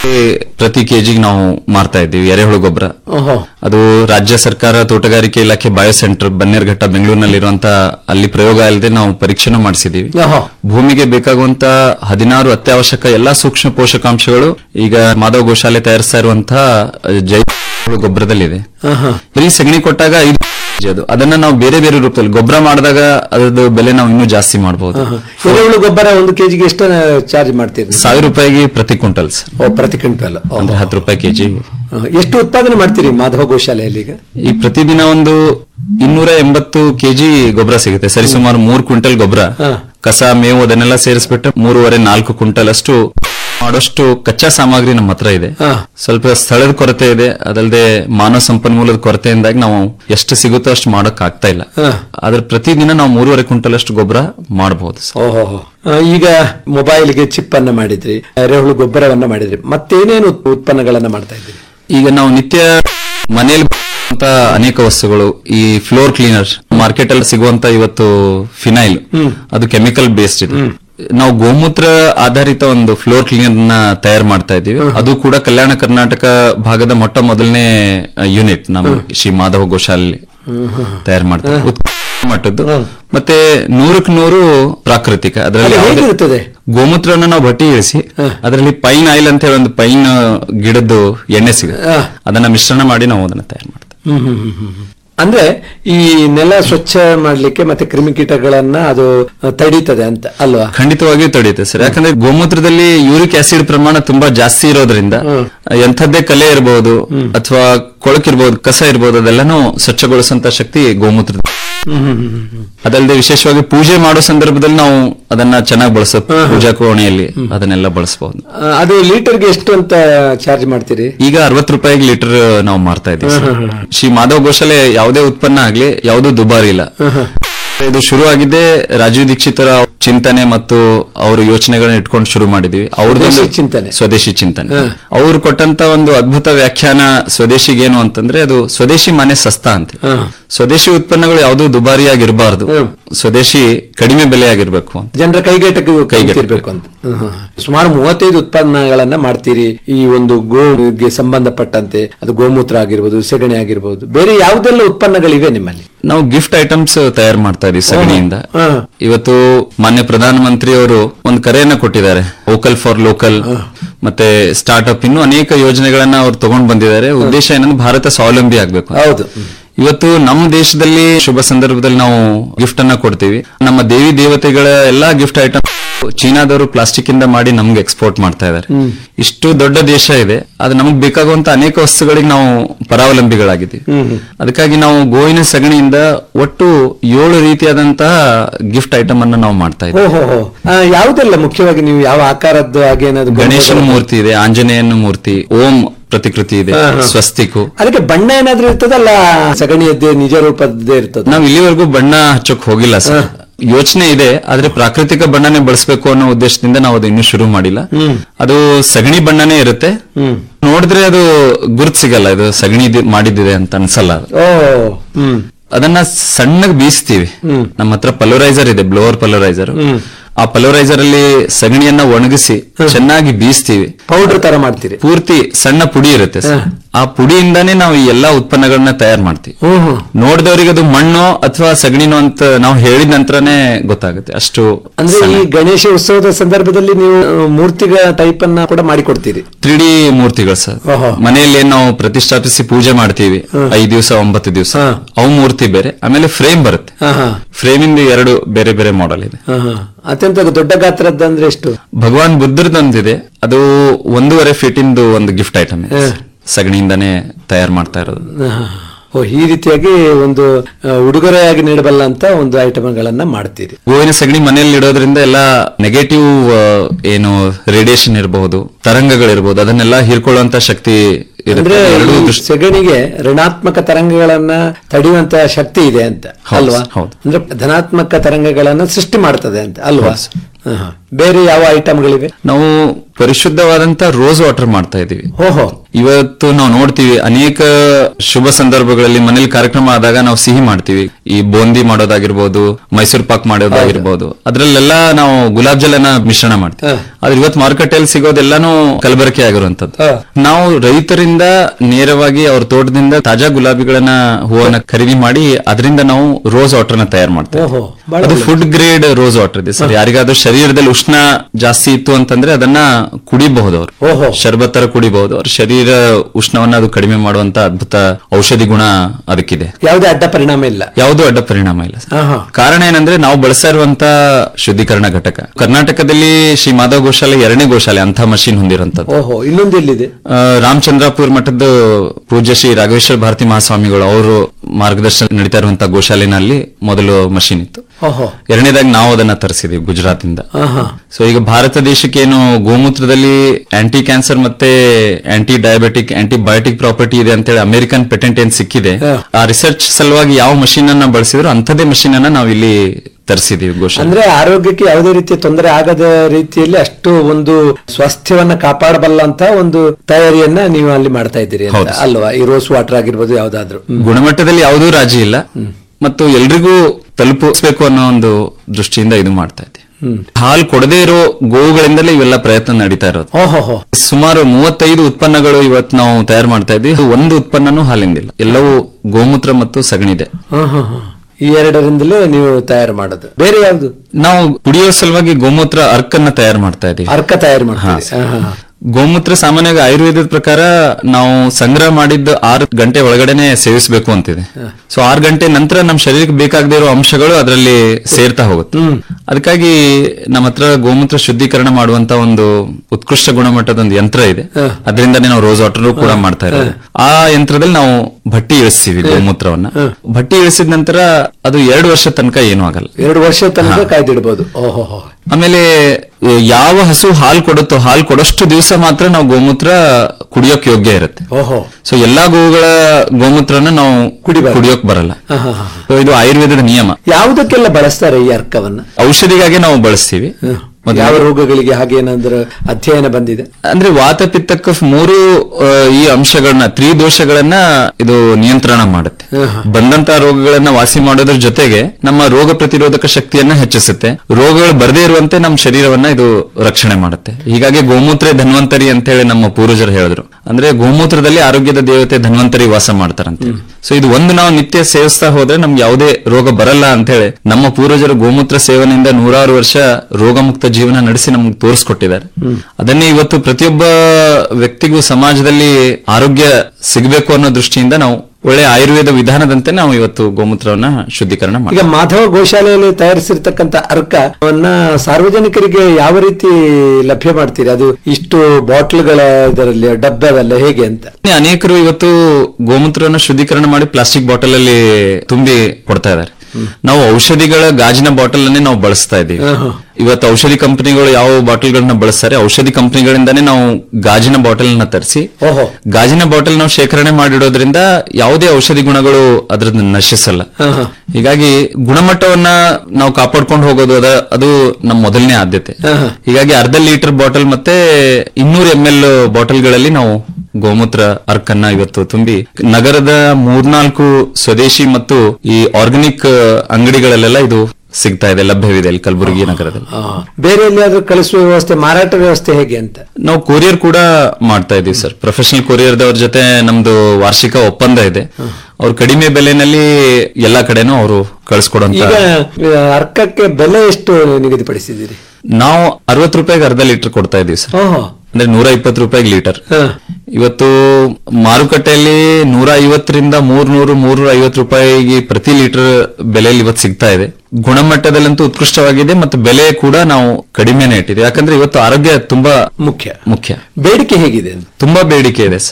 ಪ್ರತಿ ಕೆಜಿಗೆ ನಾವು ಮಾರ್ತಾ ಇದ್ದೀವಿ ಎರೆಹುಳು ಗೊಬ್ಬರ ಓಹೋ ಅದು ರಾಜ್ಯ ಸರ್ಕಾರ ತೋಟಗಾರಿಕೆ ಇಲಾಖೆ ಬಯೋ ಸೆಂಟರ್ ಬನ್ನೇರ್ಘಟ್ಟ ಬೆಂಗಳೂರಿನಲ್ಲಿರುವಂತ ಅಲ್ಲಿ ಪ್ರಯೋಗ ಇಲ್ಲದೆ ನಾವು ಪರೀಕ್ಷೆನೂ ಮಾಡಿಸಿದೀವಿ ಓಹೋ ಭೂಮಿಗೆ ಬೇಕಾಗುವಂತ ಹದಿನಾರು ಅತ್ಯವಶ್ಯಕ ಎಲ್ಲಾ ಸೂಕ್ಷ್ಮ ಪೋಷಕಾಂಶಗಳು ಈಗ ಮಾಧವ ಗೋಶಾಲೆ ತಯಾರಿಸ್ತಾ ಇರುವಂತಹ ಜೈವ ಗೊಬ್ಬರದಲ್ಲಿದೆ ಆಹಾ. ಬರೀ ಸಗಣಿ ಕೊಟ್ಟಾಗ ಐದು kg ಅದು ಅದನ್ನ ನಾವು ಬೇರೆ ಬೇರೆ ರೂಪದಲ್ಲಿ ಗೊಬ್ಬರ ಮಾಡಿದಾಗ ಅದ್ರದ್ದು ಬೆಲೆ ನಾವು ಇನ್ನೂ ಜಾಸ್ತಿ ಮಾಡಬಹುದು ಆಹಾ. ಎರೆಹುಳು ಗೊಬ್ಬರ ಒಂದು ಕೆಜಿಗೆ ಎಷ್ಟು ಚಾರ್ಜ್ ಮಾಡ್ತೀರಿ ನೀವು? ಸಾವಿರ ರೂಪಾಯಿಗೆ ಪ್ರತಿ ಕ್ವಿಂಟಲ್ ಸರ್ ಓ ಪ್ರತಿ ಕ್ವಿಂಟಲ್ ಓ. ಅಂದ್ರೆ ಹತ್ತು ರೂಪಾಯಿ ಕೆಜಿ ಆಹಾ. ಎಷ್ಟು ಉತ್ಪಾದನೆ ಮಾಡ್ತೀರಿ ಮಾಧವ ಗೋಶಾಲೆಯಲ್ಲಿ ಈಗ ಈ ಪ್ರತಿದಿನ ಒಂದು ಇನ್ನೂರ ಎಂಬತ್ತು ಕೆಜಿ ಗೊಬ್ಬರ ಸಿಗುತ್ತೆ ಸರಿಸುಮಾರು ಮೂರು ಕ್ವಿಂಟಲ್ ಗೊಬ್ಬರ ಕಸ ಮೇವು ಅದನ್ನೆಲ್ಲ ಸೇರಿಸ್ಬಿಟ್ರೆ ಮೂರುವರೆ ನಾಲ್ಕು ಕ್ವಿಂಟಲ್ ಅಷ್ಟು ಮಾಡೋಷ್ಟು ಕಚ್ಚಾ ಸಾಮಗ್ರಿ ನಮ್ಮ ಹತ್ರ ಇದೆ ಸ್ವಲ್ಪ ಸ್ಥಳದ ಕೊರತೆ ಇದೆ ಅದಲ್ಲದೆ ಮಾನವ ಸಂಪನ್ಮೂಲದ ಕೊರತೆಯಿಂದಾಗಿ ನಾವು ಎಷ್ಟು ಸಿಗುತ್ತೋ ಅಷ್ಟು ಮಾಡಕ್ ಆಗ್ತಾ ಇಲ್ಲ ಆದ್ರೆ ಪ್ರತಿದಿನ ನಾವು ಮೂರುವರೆ ಕ್ವಿಂಟಲ್ ಅಷ್ಟು ಗೊಬ್ಬರ ಮಾಡಬಹುದು ಓಹೋ ಈಗ ಮೊಬೈಲ್ಗೆ ಚಿಪ್ ಅನ್ನ ಮಾಡಿದ್ರಿ ಎರೆಹುಳು ಗೊಬ್ಬರವನ್ನ ಮಾಡಿದ್ರಿ ಮತ್ತೇನೇನು ಉತ್- ಉತ್ಪನ್ನಗಳನ್ನ ಮಾಡ್ತಾ ಇದ್ರಿ ಈಗ ನಾವು ನಿತ್ಯ ಮನೆಯಲ್ಲಿ ಅಂತ ಅನೇಕ ವಸ್ತುಗಳು ಈ ಫ್ಲೋರ್ ಕ್ಲೀನರ್ ಮಾರ್ಕೆಟ್ ಅಲ್ಲಿ ಸಿಗುವಂತ ಇವತ್ತು ಫಿನೈಲ್ ಅದು ಕೆಮಿಕಲ್ ಬೇಸ್ಡ್ ಇದೆ ನಾವು ಗೋಮೂತ್ರ ಆಧಾರಿತ ಒಂದು ಫ್ಲೋರ್ ಕ್ಲೀನರ್ ನ ತಯಾರು ಮಾಡ್ತಾ ಇದ್ದೀವಿ ಅದು ಕೂಡ ಕಲ್ಯಾಣ ಕರ್ನಾಟಕ ಭಾಗದ ಮೊಟ್ಟ ಮೊದಲನೇ ಯೂನಿಟ್ ನಮ್ಮ ಶ್ರೀ ಮಾಧವ ಗೋಶಾಲೆ ತಯಾರು ಮಾಡ್ತಾರೆ ಉತ್ಕೃಷ್ಟ ಮಟ್ಟದ್ದು ಮತ್ತೆ ನೂರಕ್ಕೆ ನೂರು ಪ್ರಾಕೃತಿಕ ಅದರಲ್ಲಿ ಅದು ಯಾವುದೇ- ಹೇಗಿರುತ್ತದೆ? ಗೋಮೂತ್ರವನ್ನು ನಾವು ಭಟ್ಟಿ ಇಳಿಸಿ ಅದರಲ್ಲಿ ಪೈನ್ ಆಯಿಲ್ ಅಂತ ಹೇಳಿ ಒಂದು ಪೈನ್ ಗಿಡದ್ದು ಎಣ್ಣೆ ಸಿಗುತ್ತೆ ಅದನ್ನ ಮಿಶ್ರಣ ಮಾಡಿ ನಾವು ಅದನ್ನ ತಯಾರು ಮಾಡ್ತೀವಿ ಹ್ಮ್ ಹ್ಮ್ ಹ್ಮ್ ಹ್ಮ್ ಹ್ಮ್. ಅಂದ್ರೆ ಈ ನೆಲ ಸ್ವಚ್ಛ ಮಾಡ್ಲಿಕ್ಕೆ ಮತ್ತೆ ಕ್ರಿಮಿಕೀಟಗಳನ್ನ ಅದು ತಡೀತದೆ ಅಂತ ಅಲ್ವಾ ಖಂಡಿತವಾಗಿಯೂ ತಡೆಯುತ್ತೆ ಸರ್ ಯಾಕಂದ್ರೆ ಗೋಮೂತ್ರದಲ್ಲಿ ಯೂರಿಕ್ ಆಸಿಡ್ ಪ್ರಮಾಣ ತುಂಬಾ ಜಾಸ್ತಿ ಇರೋದ್ರಿಂದ ಎಂಥದ್ದೇ ಕಲೆ ಇರಬಹುದು ಅಥವಾ ಕೊಳಕಿರ್ಬೋದು ಕಸ ಇರಬಹುದು ಅದೆಲ್ಲಾನು ಸ್ವಚ್ಛಗೊಳಿಸುವಂತ ಶಕ್ತಿ ಗೋಮೂತ್ರ ಅದಲ್ಲದೆ ವಿಶೇಷವಾಗಿ ಪೂಜೆ ಮಾಡೋ ಸಂದರ್ಭದಲ್ಲಿ ನಾವು ಅದನ್ನ ಚೆನ್ನಾಗಿ ಬಳಸೋದು ಪೂಜಾ ಕೋಣೆಯಲ್ಲಿ ಅದನ್ನೆಲ್ಲ ಬಳಸಬಹುದು ಆ, ಅದು ಲೀಟರ್ಗೆ ಎಷ್ಟು ಅಂತ ಚಾರ್ಜ್ ಮಾಡ್ತೀರಿ ಈಗ ಅರವತ್ತು ರೂಪಾಯಿಗೆ ಲೀಟರ್ ನಾವು ಮಾರ್ತಾ ಇದ್ದೀವಿ ಸರ್. ಶ್ರೀ ಮಾಧವ್ ಗೋಶಾಲೆ ಯಾವುದೇ ಉತ್ಪನ್ನ ಆಗ್ಲಿ ಯಾವುದೂ ದುಬಾರಿ ಇಲ್ಲ ಇದು ಶುರು ಆಗಿದ್ದೇ ರಾಜೀವ್ ದೀಕ್ಷಿತರ ಚಿಂತನೆ ಮತ್ತು ಅವರ ಯೋಚನೆಗಳನ್ನ ಇಟ್ಕೊಂಡು ಶುರು ಮಾಡಿದೀವಿ ಅವ್ರದ್ದು ಸ್ವದೇಶಿ ಚಿಂತನೆ. ಸ್ವದೇಶಿ ಚಿಂತನೆ ಅವ್ರು ಕೊಟ್ಟಂತ ಒಂದು ಅದ್ಭುತ ವ್ಯಾಖ್ಯಾನ ಸ್ವದೇಶಿಗೇನು ಅಂತಂದ್ರೆ ಅದು ಸ್ವದೇಶಿ ಮನೆ ಸಸ್ತಾ ಅಂತ ಸ್ವದೇಶಿ ಉತ್ಪನ್ನಗಳು ಯಾವುದೂ ದುಬಾರಿಯಾಗಿರಬಾರ್ದು ಸ್ವದೇಶಿ ಕಡಿಮೆ ಬೆಲೆಯಾಗಿರ್ಬೇಕು ಅಂತ ಜನರ ಕೈಗೆಟಕು ಕೈಗೆಟುಕು. ಕೈಗೆಟಬೇಕು ಅಂತ ಹ್ಮ್, ಹ್ಮ್. ಸುಮಾರು ಮೂವತ್ತೈದು ಉತ್ಪನ್ನಗಳನ್ನ ಮಾಡ್ತೀರಿ ಈ ಒಂದು ಗೋಗೆ ಸಂಬಂಧಪಟ್ಟಂತೆ ಅದು ಗೋಮೂತ್ರ ಆಗಿರ್ಬೋದು ಸೆಗಣಿ ಆಗಿರ್ಬೋದು ಬೇರೆ ಯಾವುದೆಲ್ಲ ಉತ್ಪನ್ನಗಳಿವೆ ನಿಮ್ಮಲ್ಲಿ ನಾವು ಗಿಫ್ಟ್ ಐಟಮ್ಸ್ ತಯಾರು ಮಾಡ್ತಾ ಇದೀವಿ ಸಗಣಿಯಿಂದ ಇವತ್ತು ಮಾನ್ಯ ಪ್ರಧಾನಮಂತ್ರಿ ಅವರು ಒಂದು ಕರೆಯನ್ನ ಕೊಟ್ಟಿದ್ದಾರೆ ವೋಕಲ್ ಫಾರ್ ಲೋಕಲ್ ಮತ್ತೆ ಸ್ಟಾರ್ಟ್ಅಪ್ ಇನ್ನು ಅನೇಕ ಯೋಜನೆಗಳನ್ನ ಅವ್ರು ತಗೊಂಡ್ ಬಂದಿದ್ದಾರೆ ಉದ್ದೇಶ ಏನಂದ್ರೆ ಭಾರತ ಸ್ವಾವಲಂಬಿ ಆಗ್ಬೇಕು ಅಂತ. ಹೌದು ಇವತ್ತು ನಮ್ಮ ದೇಶದಲ್ಲಿ ಶುಭ ಸಂದರ್ಭದಲ್ಲಿ ನಾವು ಗಿಫ್ಟ್ ಅನ್ನ ಕೊಡ್ತೀವಿ ನಮ್ಮ ದೇವಿ ದೇವತೆಗಳ ಎಲ್ಲಾ ಗಿಫ್ಟ್ ಐಟಮ್ ಚೀನಾದವರು ಪ್ಲಾಸ್ಟಿಕ್ ಇಂದ ಮಾಡಿ ನಮ್ಗೆ ಎಕ್ಸ್ಪೋರ್ಟ್ ಮಾಡ್ತಾ ಇದ್ದಾರೆ ಇಷ್ಟು ದೊಡ್ಡ ದೇಶ ಇದೆ ಅದು ನಮಗ್ ಬೇಕಾಗುವಂತ ಅನೇಕ ವಸ್ತುಗಳಿಗೆ ನಾವು ಪರಾವಲಂಬಿಗಳಾಗಿದ್ದೀವಿ ಅದಕ್ಕಾಗಿ ನಾವು ಗೋವಿನ ಸಗಣಿಯಿಂದ ಒಟ್ಟು ಏಳು ರೀತಿಯಾದಂತಹ ಗಿಫ್ಟ್ ಐಟಮ್ ಅನ್ನ ನಾವು ಮಾಡ್ತಾ ಇದ್ದೀವಿ ಓಹೋ ಹೋ ಆ, ಯಾವುದೆಲ್ಲ ಮುಖ್ಯವಾಗಿ ನೀವು ಯಾವ ಆಕಾರದ್ದು ಹಾಗೆ ಏನಾದ್ರು ಗಣೇಶನ ಮೂರ್ತಿ ಇದೆ ಆಂಜನೇಯನ ಮೂರ್ತಿ ಓಂ ಪ್ರತಿಕೃತಿ ಇದೆ ಹಾ, ಹಾ. ಸ್ವಸ್ತಿಕು ಅದಕ್ಕೆ ಬಣ್ಣ ಏನಾದ್ರೂ ಇರ್ತದಲ್ಲ ಸಗಣಿಯದ್ದೇ ನಿಜ ರೂಪದ್ದೇ ಇರ್ತದ ನಾವ್ ಇಲ್ಲಿವರೆಗೂ ಬಣ್ಣ ಹಚ್ಚೋಕ್ ಹೋಗಿಲ್ಲ ಸರ್ ಯೋಚನೆ ಇದೆ ಆದ್ರೆ ಪ್ರಾಕೃತಿಕ ಬಣ್ಣನೇ ಬಳಸಬೇಕು ಅನ್ನೋ ಉದ್ದೇಶದಿಂದ ನಾವು ಅದು ಇನ್ನೂ ಶುರು ಮಾಡಿಲ್ಲ ಅದು ಸಗಣಿ ಬಣ್ಣನೇ ಇರುತ್ತೆ ನೋಡಿದ್ರೆ ಅದು ಗುರುತ್ ಸಿಗಲ್ಲ ಇದು ಸಗಣಿ ಮಾಡಿದ್ದಿದೆ ಅಂತ ಅನ್ಸಲ್ಲ ಅದು. ಓ ಹ್ಮ್ ಅದನ್ನ ಸಣ್ಣಗ್ ಬೀಸ್ತೀವಿ ನಮ್ಮ ಹತ್ರ ಪಲೋರೈಸರ್ ಇದೆ ಬ್ಲೋವರ್ ಪಲೋರೈಸರ್ ಆ ಪಲೋರೈಸರ್ ಅಲ್ಲಿ ಸಗಣಿಯನ್ನ ಒಣಗಿಸಿ ಚೆನ್ನಾಗಿ ಬೀಸ್ತೀವಿ ಪೌಡರ್ ತರ ಮಾಡ್ತೀರಿ ಪೂರ್ತಿ ಸಣ್ಣ ಪುಡಿ ಇರುತ್ತೆ ಸರ್. ಆ ಪುಡಿಯಿಂದಾನೇ ನಾವು ಈ ಎಲ್ಲಾ ಉತ್ಪನ್ನಗಳನ್ನ ತಯಾರು ಮಾಡ್ತೀವಿ ನೋಡಿದವರಿಗೆ ಅದು ಮಣ್ಣು ಅಥವಾ ಸಗಣಿನೋ ಅಂತ ನಾವು ಹೇಳಿದ ನಂತರನೇ ಗೊತ್ತಾಗುತ್ತೆ ಅಷ್ಟು ಅಂದ್ರೆ ಈ ಗಣೇಶ ಉತ್ಸವದ ಸಂದರ್ಭದಲ್ಲಿ ನೀವು ಆ, ಮೂರ್ತಿಗಳ ಟೈಪ್ ಅನ್ನ ಕೂಡ ಮಾಡಿಕೊಡ್ತೀರಿ ತ್ರೀ ಡಿ ಮೂರ್ತಿಗಳು ಸರ್ ಓಹೋ. ಮನೆಯಲ್ಲಿ ಏನ್ ನಾವು ಪ್ರತಿಷ್ಠಾಪಿಸಿ ಪೂಜೆ ಮಾಡ್ತೀವಿ ಐದ್ ದಿವಸ ಒಂಬತ್ತು ದಿವಸ ಅವು ಮೂರ್ತಿ ಬೇರೆ ಆಮೇಲೆ ಫ್ರೇಮ್ ಬರುತ್ತೆ ಹಾ ಹಾ ಫ್ರೇಮ್ ಇಂದ ಎರಡು ಬೇರೆ ಬೇರೆ ಮಾಡೆಲ್ ಇದೆ ಹಾ, ಹಾ. ಅತ್ಯಂತ ದೊಡ್ಡ ಗಾತ್ರದ್ದಂದ್ರೆ ಎಷ್ಟು ಭಗವಾನ್ ಬುದ್ಧರದೊಂದಿದೆ ಅದು ಒಂದೂವರೆ ಫೀಟ್ ಇಂದು ಒಂದು ಗಿಫ್ಟ್ ಐಟಮ್ ಇದೆ ಸರ್. ಸಗಣಿಯಿಂದಾನೇ ತಯಾರು ಮಾಡ್ತಾ ಇರೋದು ಹಾ. ಓ ಈ ರೀತಿಯಾಗಿ ಒಂದು ಆ, ಉಡುಗೊರೆಯಾಗಿ ನೀಡಬಲ್ಲ ಅಂತ ಒಂದು ಐಟಮ್ಗಳನ್ನ ಮಾಡ್ತೀರಿ ಗೋವಿನ ಸಗಣಿ ಮನೆಯಲ್ಲಿ ಇಡೋದ್ರಿಂದ ಎಲ್ಲ ನೆಗೆಟಿವ್ ಏನು ರೇಡಿಯೇಷನ್ ಇರಬಹುದು ತರಂಗಗಳಿರ್ಬೋದು ಅದನ್ನೆಲ್ಲ ಹೀರ್ಕೊಳ್ಳುವಂತ ಶಕ್ತಿ ಅಂದ್ರೆ ಇರುತ್ತೆ ಎರಡೂ ಈ ದೃಷ್ಟಿ ಸೆಗಣಿಗೆ ಋಣಾತ್ಮಕ ತರಂಗಗಳನ್ನ ತಡೆಯುವಂತ ಶಕ್ತಿ ಇದೆ ಅಂತ ಹೌದು, ಅಲ್ವಾ ಹೌದು. ಅಂದ್ರೆ ಧನಾತ್ಮಕ ತರಂಗಗಳನ್ನ ಸೃಷ್ಟಿ ಮಾಡ್ತದೆ ಅಂತ ಅಲ್ವಾ ಹಾ, ಹಾ. ಬೇರೆ ಯಾವ ಐಟಮ್ಗಳಿವೆ ನಾವು ಪರಿಶುದ್ಧವಾದಂತ ರೋಸ್ ವಾಟರ್ ಮಾಡ್ತಾ ಇದೀವಿ ಓಹೋ ಇವತ್ತು ನಾವು ನೋಡ್ತೀವಿ ಅನೇಕ ಶುಭ ಸಂದರ್ಭಗಳಲ್ಲಿ ಮನೇಲಿ ಕಾರ್ಯಕ್ರಮ ಆದಾಗ ನಾವು ಸಿಹಿ ಮಾಡ್ತೀವಿ ಈ ಬೂಂದಿ ಮಾಡೋದಾಗಿರ್ಬೋದು ಮೈಸೂರು ಪಾಕ್ ಮಾಡೋದಾಗಿರ್ಬೋದು ಅದ್ರಲ್ಲೆಲ್ಲ ನಾವು ಗುಲಾಬ್ ಜಲನ ಮಿಶ್ರಣ ಮಾಡ್ತೀವಿ ಆದ್ರೆ ಇವತ್ತು ಮಾರುಕಟ್ಟೆಯಲ್ಲಿ ಸಿಗೋದೆಲ್ಲಾನು ಕಲಬೆರಕೆ ಆಗಿರುವಂತದ್ದು ನಾವು ರೈತರಿಂದ ನೇರವಾಗಿ ಅವ್ರ ತೋಟದಿಂದ ತಾಜಾ ಗುಲಾಬಿಗಳನ್ನ ಹೂವನ್ನ ಖರೀದಿ ಮಾಡಿ ಅದರಿಂದ ನಾವು ರೋಸ್ ವಾಟರ್ ನ ತಯಾರು ಮಾಡ್ತೇವೆ ಓಹೋ ಬಹಳ ಅದು ಒಳ್ಳೆ. ಫುಡ್ ಗ್ರೇಡ್ ರೋಸ್ ವಾಟರ್ ಇದೆ ಸರ್ ಯಾರಿಗಾದ್ರೂ ಶರೀರದಲ್ಲಿ ಉಷ್ಣ ಜಾಸ್ತಿ ಇತ್ತು ಅಂತಂದ್ರೆ ಅದನ್ನ ಕುಡಿಬಹುದು ಅವರು ಓಹೋ ಶರ್ಬತ್ ತರ ಕುಡಿಬಹುದು ಅವ್ರ ಶರೀರ ಉಷ್ಣವನ್ನ ಅದು ಕಡಿಮೆ ಮಾಡುವಂತ ಅದ್ಭುತ ಔಷಧಿ ಗುಣ ಅದಕ್ಕಿದೆ ಯಾವುದೇ ಅಡ್ಡ ಪರಿಣಾಮ ಇಲ್ಲ ಯಾವುದೂ ಅಡ್ಡ ಪರಿಣಾಮ ಇಲ್ಲ ಸರ್. ಆಹಾ. ಕಾರಣ ಏನಂದ್ರೆ ನಾವು ಬಳಸ್ತಾ ಇರುವಂತ ಶುದ್ಧೀಕರಣ ಘಟಕ ಕರ್ನಾಟಕದಲ್ಲಿ ಶ್ರೀ ಮಾಧವ ಗೋಶಾಲೆ ಎರಡನೇ ಗೋಶಾಲೆ ಅಂತ ಮಷಿನ್ ಹೊಂದಿರುವಂತದ್ದು ಓಹೋ ಇನ್ನೊಂದು ಎಲ್ಲಿದೆ ಆ, ರಾಮಚಂದ್ರಾಪುರ ಮಠದ ಪೂಜ್ಯ ಶ್ರೀ ರಾಘವೇಶ್ವರ ಭಾರತಿ ಮಹಾಸ್ವಾಮಿಗಳು ಅವರು ಮಾರ್ಗದರ್ಶನ ನಡೀತಾ ಇರುವಂತಹ ಗೋಶಾಲೆನಲ್ಲಿ ಮೊದಲು ಮಷಿನ್ ಇತ್ತು ಓಹೋ ಎರಡನೇದಾಗಿ ನಾವು ಅದನ್ನ ತರಿಸಿದೀವಿ ಗುಜರಾತ್ ಇಂದ ಆಹಾ. ಸೊ ಈಗ ಭಾರತ ದೇಶಕ್ಕೆ ಏನು ಗೋಮೂತ್ರದಲ್ಲಿ ಆಂಟಿ ಕ್ಯಾನ್ಸರ್ ಮತ್ತೆ ಆಂಟಿ ಡಯಾಬಿಟಿಕ್ ಆಂಟಿಬಯೋಟಿಕ್ ಪ್ರಾಪರ್ಟಿ ಇದೆ ಅಂತೇಳಿ ಅಮೆರಿಕನ್ ಪೇಟೆಂಟ್ ಏನ್ ಸಿಕ್ಕಿದೆ ಆ ರಿಸರ್ಚ್ ಸಲುವಾಗಿ ಯಾವ ಮಷೀನ್ ಅನ್ನ ಬಳಸಿದ್ರು ಅಂಥದೇ ಮಷೀನ್ ಅನ್ನ ನಾವು ಇಲ್ಲಿ ತರಿಸಿದೀವಿ ಗೋಶಾಲೆ ಅಂದ್ರೆ ಆರೋಗ್ಯಕ್ಕೆ ಯಾವುದೇ ರೀತಿಯ ತೊಂದರೆ ಆಗದ ರೀತಿಯಲ್ಲಿ ಅಷ್ಟು ಒಂದು ಸ್ವಾಸ್ಥ್ಯವನ್ನ ಕಾಪಾಡಬಲ್ಲಂತ ಒಂದು ತಯಾರಿಯನ್ನ ನೀವು ಅಲ್ಲಿ ಮಾಡ್ತಾ ಇದ್ದೀರಿ ಅಂತ ಹೌದು. ಅಲ್ವಾ ಈ ರೋಸ್ ವಾಟರ್ ಆಗಿರ್ಬೋದು ಯಾವ್ದಾದ್ರು ಗುಣಮಟ್ಟದಲ್ಲಿ ಯಾವುದೂ ರಾಜಿ ಇಲ್ಲ ಮತ್ತು ಎಲ್ರಿಗೂ ತಲುಪಿಸಬೇಕು ಅನ್ನೋ ಒಂದು ದೃಷ್ಟಿಯಿಂದ ಇದು ಮಾಡ್ತಾ ಇದ್ದೆ ಹಾಲು ಕೊಡದೇ ಇರೋ ಗೋವುಗಳಿಂದಲೇ ಇವೆಲ್ಲ ಪ್ರಯತ್ನ ನಡೀತಾ ಇರೋದು ಓಹೋ ಸುಮಾರು ಮೂವತ್ತೈದು ಉತ್ಪನ್ನಗಳು ಇವತ್ತು ನಾವು ತಯಾರು ಮಾಡ್ತಾ ಇದ್ವಿ ಇದು ಒಂದು ಉತ್ಪನ್ನನೂ ಹಾಲಿಂದಿಲ್ಲ ಎಲ್ಲವೂ ಗೋಮೂತ್ರ ಮತ್ತು ಸಗಣಿದೆ ಈ ಎರಡರಿಂದಲೇ ನೀವು ತಯಾರು ಮಾಡೋದು ಬೇರೆ ಯಾವ್ದು ನಾವು ಕುಡಿಯೋ ಸಲುವಾಗಿ ಗೋಮೂತ್ರ ಅರ್ಕನ್ನ ತಯಾರು ಮಾಡ್ತಾ ಇದೀವಿ ಅರ್ಕ ತಯಾರು ಮಾಡ್ತೀವಿ ಆಹಾ. ಗೋಮೂತ್ರ ಸಾಮಾನ್ಯವಾಗಿ ಆಯುರ್ವೇದದ ಪ್ರಕಾರ ನಾವು ಸಂಗ್ರಹ ಮಾಡಿದ್ದ ಆರು ಗಂಟೆ ಒಳಗಡೆನೆ ಸೇವಿಸಬೇಕು ಅಂತಿದೆ ಸೊ ಆರು ಗಂಟೆ ನಂತರ ನಮ್ಮ ಶರೀರಕ್ಕೆ ಬೇಕಾಗದೇ ಇರೋ ಅಂಶಗಳು ಅದರಲ್ಲಿ ಸೇರ್ತಾ ಹೋಗುತ್ತೆ ಅದಕ್ಕಾಗಿ ನಮ್ಮ ಹತ್ರ ಗೋಮೂತ್ರ ಶುದ್ಧೀಕರಣ ಮಾಡುವಂತ ಒಂದು ಉತ್ಕೃಷ್ಟ ಗುಣಮಟ್ಟದ ಒಂದು ಯಂತ್ರ ಇದೆ ಅದರಿಂದನೇ ನಾವು ರೋಸ್ ವಾಟರ್ ಕೂಡ ಮಾಡ್ತಾ ಇರೋದು ಆ ಯಂತ್ರದಲ್ಲಿ ನಾವು ಭಟ್ಟಿ ಇಳಿಸ್ತೀವಿ ಗೋಮೂತ್ರವನ್ನ ಭಟ್ಟಿ ಇಳಿಸಿದ ನಂತರ ಅದು ಎರಡು ವರ್ಷ ತನಕ ಏನೂ ಆಗಲ್ಲ ಎರಡು ವರ್ಷ ತನಕ ಕಾಯ್ದಿಡ್ಬೋದು ಓಹೋ ಆಮೇಲೆ ಎ, ಯಾವ ಹಸು ಹಾಲು ಕೊಡುತ್ತೋ ಹಾಲು ಕೊಡೋಷ್ಟು ದಿವಸ ಮಾತ್ರ ನಾವು ಗೋಮೂತ್ರ ಕುಡಿಯೋಕ್ ಯೋಗ್ಯ ಇರುತ್ತೆ ಓಹೋ ಸೊ ಎಲ್ಲಾ ಗೋವುಗಳ ಗೋಮೂತ್ರನ ನಾವು ಕುಡಿಯೋಕ್ ಬರಲ್ಲ So ಇದು ಆಯುರ್ವೇದದ ನಿಯಮ ಯಾವುದಕ್ಕೆಲ್ಲ ಬಳಸ್ತಾರೆ ಈ ಅರ್ಕವನ್ನ ಔಷಧಿಗಾಗಿ ನಾವು ಬಳಸ್ತೀವಿ ಮೊದಲು- ಯಾವ ರೋಗಗಳಿಗೆ ಹಾಗೆ ಏನಾದ್ರೂ ಅಧ್ಯಯನ ಬಂದಿದೆ ಅಂದ್ರೆ ವಾತ ಪಿತ್ತ ಕಫ್ ಮೂರು ಆ, ಈ ಅಂಶಗಳನ್ನ ತ್ರಿದೋಷಗಳನ್ನ ಇದು ನಿಯಂತ್ರಣ ಮಾಡುತ್ತೆ ಬಂದಂತ ರೋಗಗಳನ್ನ ವಾಸಿ ಮಾಡೋದ್ರ ಜೊತೆಗೆ ನಮ್ಮ ರೋಗ ಪ್ರತಿರೋಧಕ ಶಕ್ತಿಯನ್ನ ಹೆಚ್ಚಿಸುತ್ತೆ ರೋಗಗಳು ಬರದೇ ಇರುವಂತೆ ನಮ್ಮ ಶರೀರವನ್ನ ಇದು ರಕ್ಷಣೆ ಮಾಡುತ್ತೆ ಹೀಗಾಗಿ ಗೋಮೂತ್ರ ಧನ್ವಂತರಿ ಅಂತ ಹೇಳಿ ನಮ್ಮ ಪೂರ್ವಜರು ಹೇಳಿದ್ರು ಅಂದ್ರೆ ಗೋಮೂತ್ರದಲ್ಲಿ ಆರೋಗ್ಯದ ದೇವತೆ ಧನ್ವಂತರಿ ವಾಸ ಮಾಡ್ತಾರಂತೆ ಸೊ ಇದು ಒಂದು ನಾವು ನಿತ್ಯ ಸೇವಿಸ್ತಾ ಹೋದ್ರೆ ನಮ್ಗೆ ಯಾವುದೇ ರೋಗ ಬರಲ್ಲ ಅಂತ ಹೇಳಿ ನಮ್ಮ ಪೂರ್ವಜರು ಗೋಮೂತ್ರ ಸೇವನೆಯಿಂದ ನೂರಾರು ವರ್ಷ ರೋಗಮುಕ್ತ ಜೀವನ ನಡೆಸಿ ನಮ್ಗೆ ತೋರಿಸ್ಕೊಟ್ಟಿದ್ದಾರೆ ಅದನ್ನೇ ಇವತ್ತು ಪ್ರತಿಯೊಬ್ಬ ವ್ಯಕ್ತಿಗೂ ಸಮಾಜದಲ್ಲಿ ಆರೋಗ್ಯ ಸಿಗಬೇಕು ಅನ್ನೋ ದೃಷ್ಟಿಯಿಂದ ನಾವು ಒಳ್ಳೆ ಆಯುರ್ವೇದ ವಿಧಾನದಂತೆ ನಾವು ಇವತ್ತು ಗೋಮೂತ್ರವನ್ನ ಶುದ್ಧೀಕರಣ ಈಗ ಮಾಡ್ತೀವಿ ಮಾಧವ ಗೋಶಾಲೆಯಲ್ಲಿ ತಯಾರಿಸಿರ್ತಕ್ಕಂಥ ಅರ್ಕವನ್ನ ಸಾರ್ವಜನಿಕರಿಗೆ ಯಾವ ರೀತಿ ಲಭ್ಯ ಮಾಡ್ತೀರಿ ಅದು ಇಷ್ಟು ಬಾಟ್ಲ್ಗಳ ಇದರಲ್ಲಿ ಡಬ್ಬದಲ್ಲ ಹೇಗೆ ಅಂತ ಅನೇಕರು ಇವತ್ತು ಗೋಮೂತ್ರವನ್ನು ಶುದ್ಧೀಕರಣ ಮಾಡಿ ಪ್ಲಾಸ್ಟಿಕ್ ಬಾಟಲ್ ಅಲ್ಲಿ ತುಂಬಿ ಕೊಡ್ತಾ ಇದ್ದಾರೆ ನಾವು ಔಷಧಿಗಳ ಗಾಜಿನ ಬಾಟಲ್ ಅನ್ನೇ ನಾವು ಬಳಸ್ತಾ ಇದ್ದೀವಿ ಇವತ್ತು ಔಷಧಿ ಕಂಪನಿಗಳು ಯಾವ ಬಾಟಲ್ಗಳನ್ನ ಬಳಸ್ತಾರೆ ಔಷಧಿ ಕಂಪನಿಗಳಿಂದಾನೇ ನಾವು ಗಾಜಿನ ಬಾಟಲ್ ನ ತರಿಸಿ ಓಹೋ ಗಾಜಿನ ಬಾಟಲ್ ನಾವು ಶೇಖರಣೆ ಮಾಡಿಡೋದ್ರಿಂದ ಯಾವುದೇ ಔಷಧಿ ಗುಣಗಳು ಅದ್ರದ್ದು ನಶಿಸಲ್ಲ ಹೀಗಾಗಿ ಗುಣಮಟ್ಟವನ್ನ ನಾವು ಕಾಪಾಡ್ಕೊಂಡು ಹೋಗೋದು ಅದ ಅದು ನಮ್ಮ ಮೊದಲನೇ ಆದ್ಯತೆ ಹೀಗಾಗಿ ಅರ್ಧ ಲೀಟರ್ ಬಾಟಲ್ ಮತ್ತೆ ಇನ್ನೂರು ಎಂ ಎಲ್ ಬಾಟಲ್ಗಳಲ್ಲಿ ನಾವು ಗೋಮೂತ್ರ ಅರ್ಕನ್ನ ಇವತ್ತು ತುಂಬಿ ನಗರದ ಮೂರ್ನಾಲ್ಕು ಸ್ವದೇಶಿ ಮತ್ತು ಈ ಆರ್ಗಾನಿಕ್ ಅಂಗಡಿಗಳಲ್ಲೆಲ್ಲ ಇದು ಸಿಗ್ತಾ ಇದೆ ಲಭ್ಯವಿದೆ ಇಲ್ಲಿ ಕಲಬುರಗಿ ನಗರದಲ್ಲಿ ಬೇರೆ ಎಲ್ಲಿಯಾದ್ರೂ ಕಳಿಸುವ ವ್ಯವಸ್ಥೆ ಮಾರಾಟ ವ್ಯವಸ್ಥೆ ಹೇಗೆ ಅಂತ ನಾವು ಕೊರಿಯರ್ ಕೂಡ ಮಾಡ್ತಾ ಇದೀವಿ ಸರ್ ಪ್ರೊಫೆಷನಲ್ ಕೊರಿಯರ್ದವ್ರ ಜೊತೆ ನಮ್ದು ವಾರ್ಷಿಕ ಒಪ್ಪಂದ ಇದೆ ಅವ್ರು ಕಡಿಮೆ ಬೆಲೆನಲ್ಲಿ ಎಲ್ಲಾ ಕಡೆನೂ ಅವರು ಕಳಿಸ್ಕೊಡುವಂತ ಈಗ ಆ, ಅರ್ಕಕ್ಕೆ ಬೆಲೆ ಎಷ್ಟು ನಿಗದಿಪಡಿಸಿದ್ದೀರಿ ನಾವು ಅರವತ್ತು ರೂಪಾಯಿಗೆ ಅರ್ಧ ಲೀಟರ್ ಕೊಡ್ತಾ ಇದೀವಿ ಸರ್ ಓಹೋ ಅಂದ್ರೆ ನೂರ ಇಪ್ಪತ್ತು ರೂಪಾಯಿಗೆ ಲೀಟರ್ ಇವತ್ತು ಮಾರುಕಟ್ಟೆಯಲ್ಲಿ ನೂರ ಐವತ್ತರಿಂದ ಮೂರ್ನೂರು ಮೂರ್ನೂರ ಐವತ್ತು ರೂಪಾಯಿಗೆ ಪ್ರತಿ ಲೀಟರ್ ಬೆಲೆಯಲ್ಲಿ ಇವತ್ತು ಸಿಗ್ತಾ ಇದೆ ಗುಣಮಟ್ಟದಲ್ಲಂತೂ ಉತ್ಕೃಷ್ಟವಾಗಿದೆ ಮತ್ತು ಬೆಲೆ ಕೂಡ ನಾವು ಕಡಿಮೆನೆ ಇಟ್ಟಿದೆ ಯಾಕಂದ್ರೆ ಇವತ್ತು ಆರೋಗ್ಯ ತುಂಬಾ ಮುಖ್ಯ ಮುಖ್ಯ ಬೇಡಿಕೆ ಹೇಗಿದೆ ಅಂತ ತುಂಬಾ ಬೇಡಿಕೆ ಇದೆ ಸರ್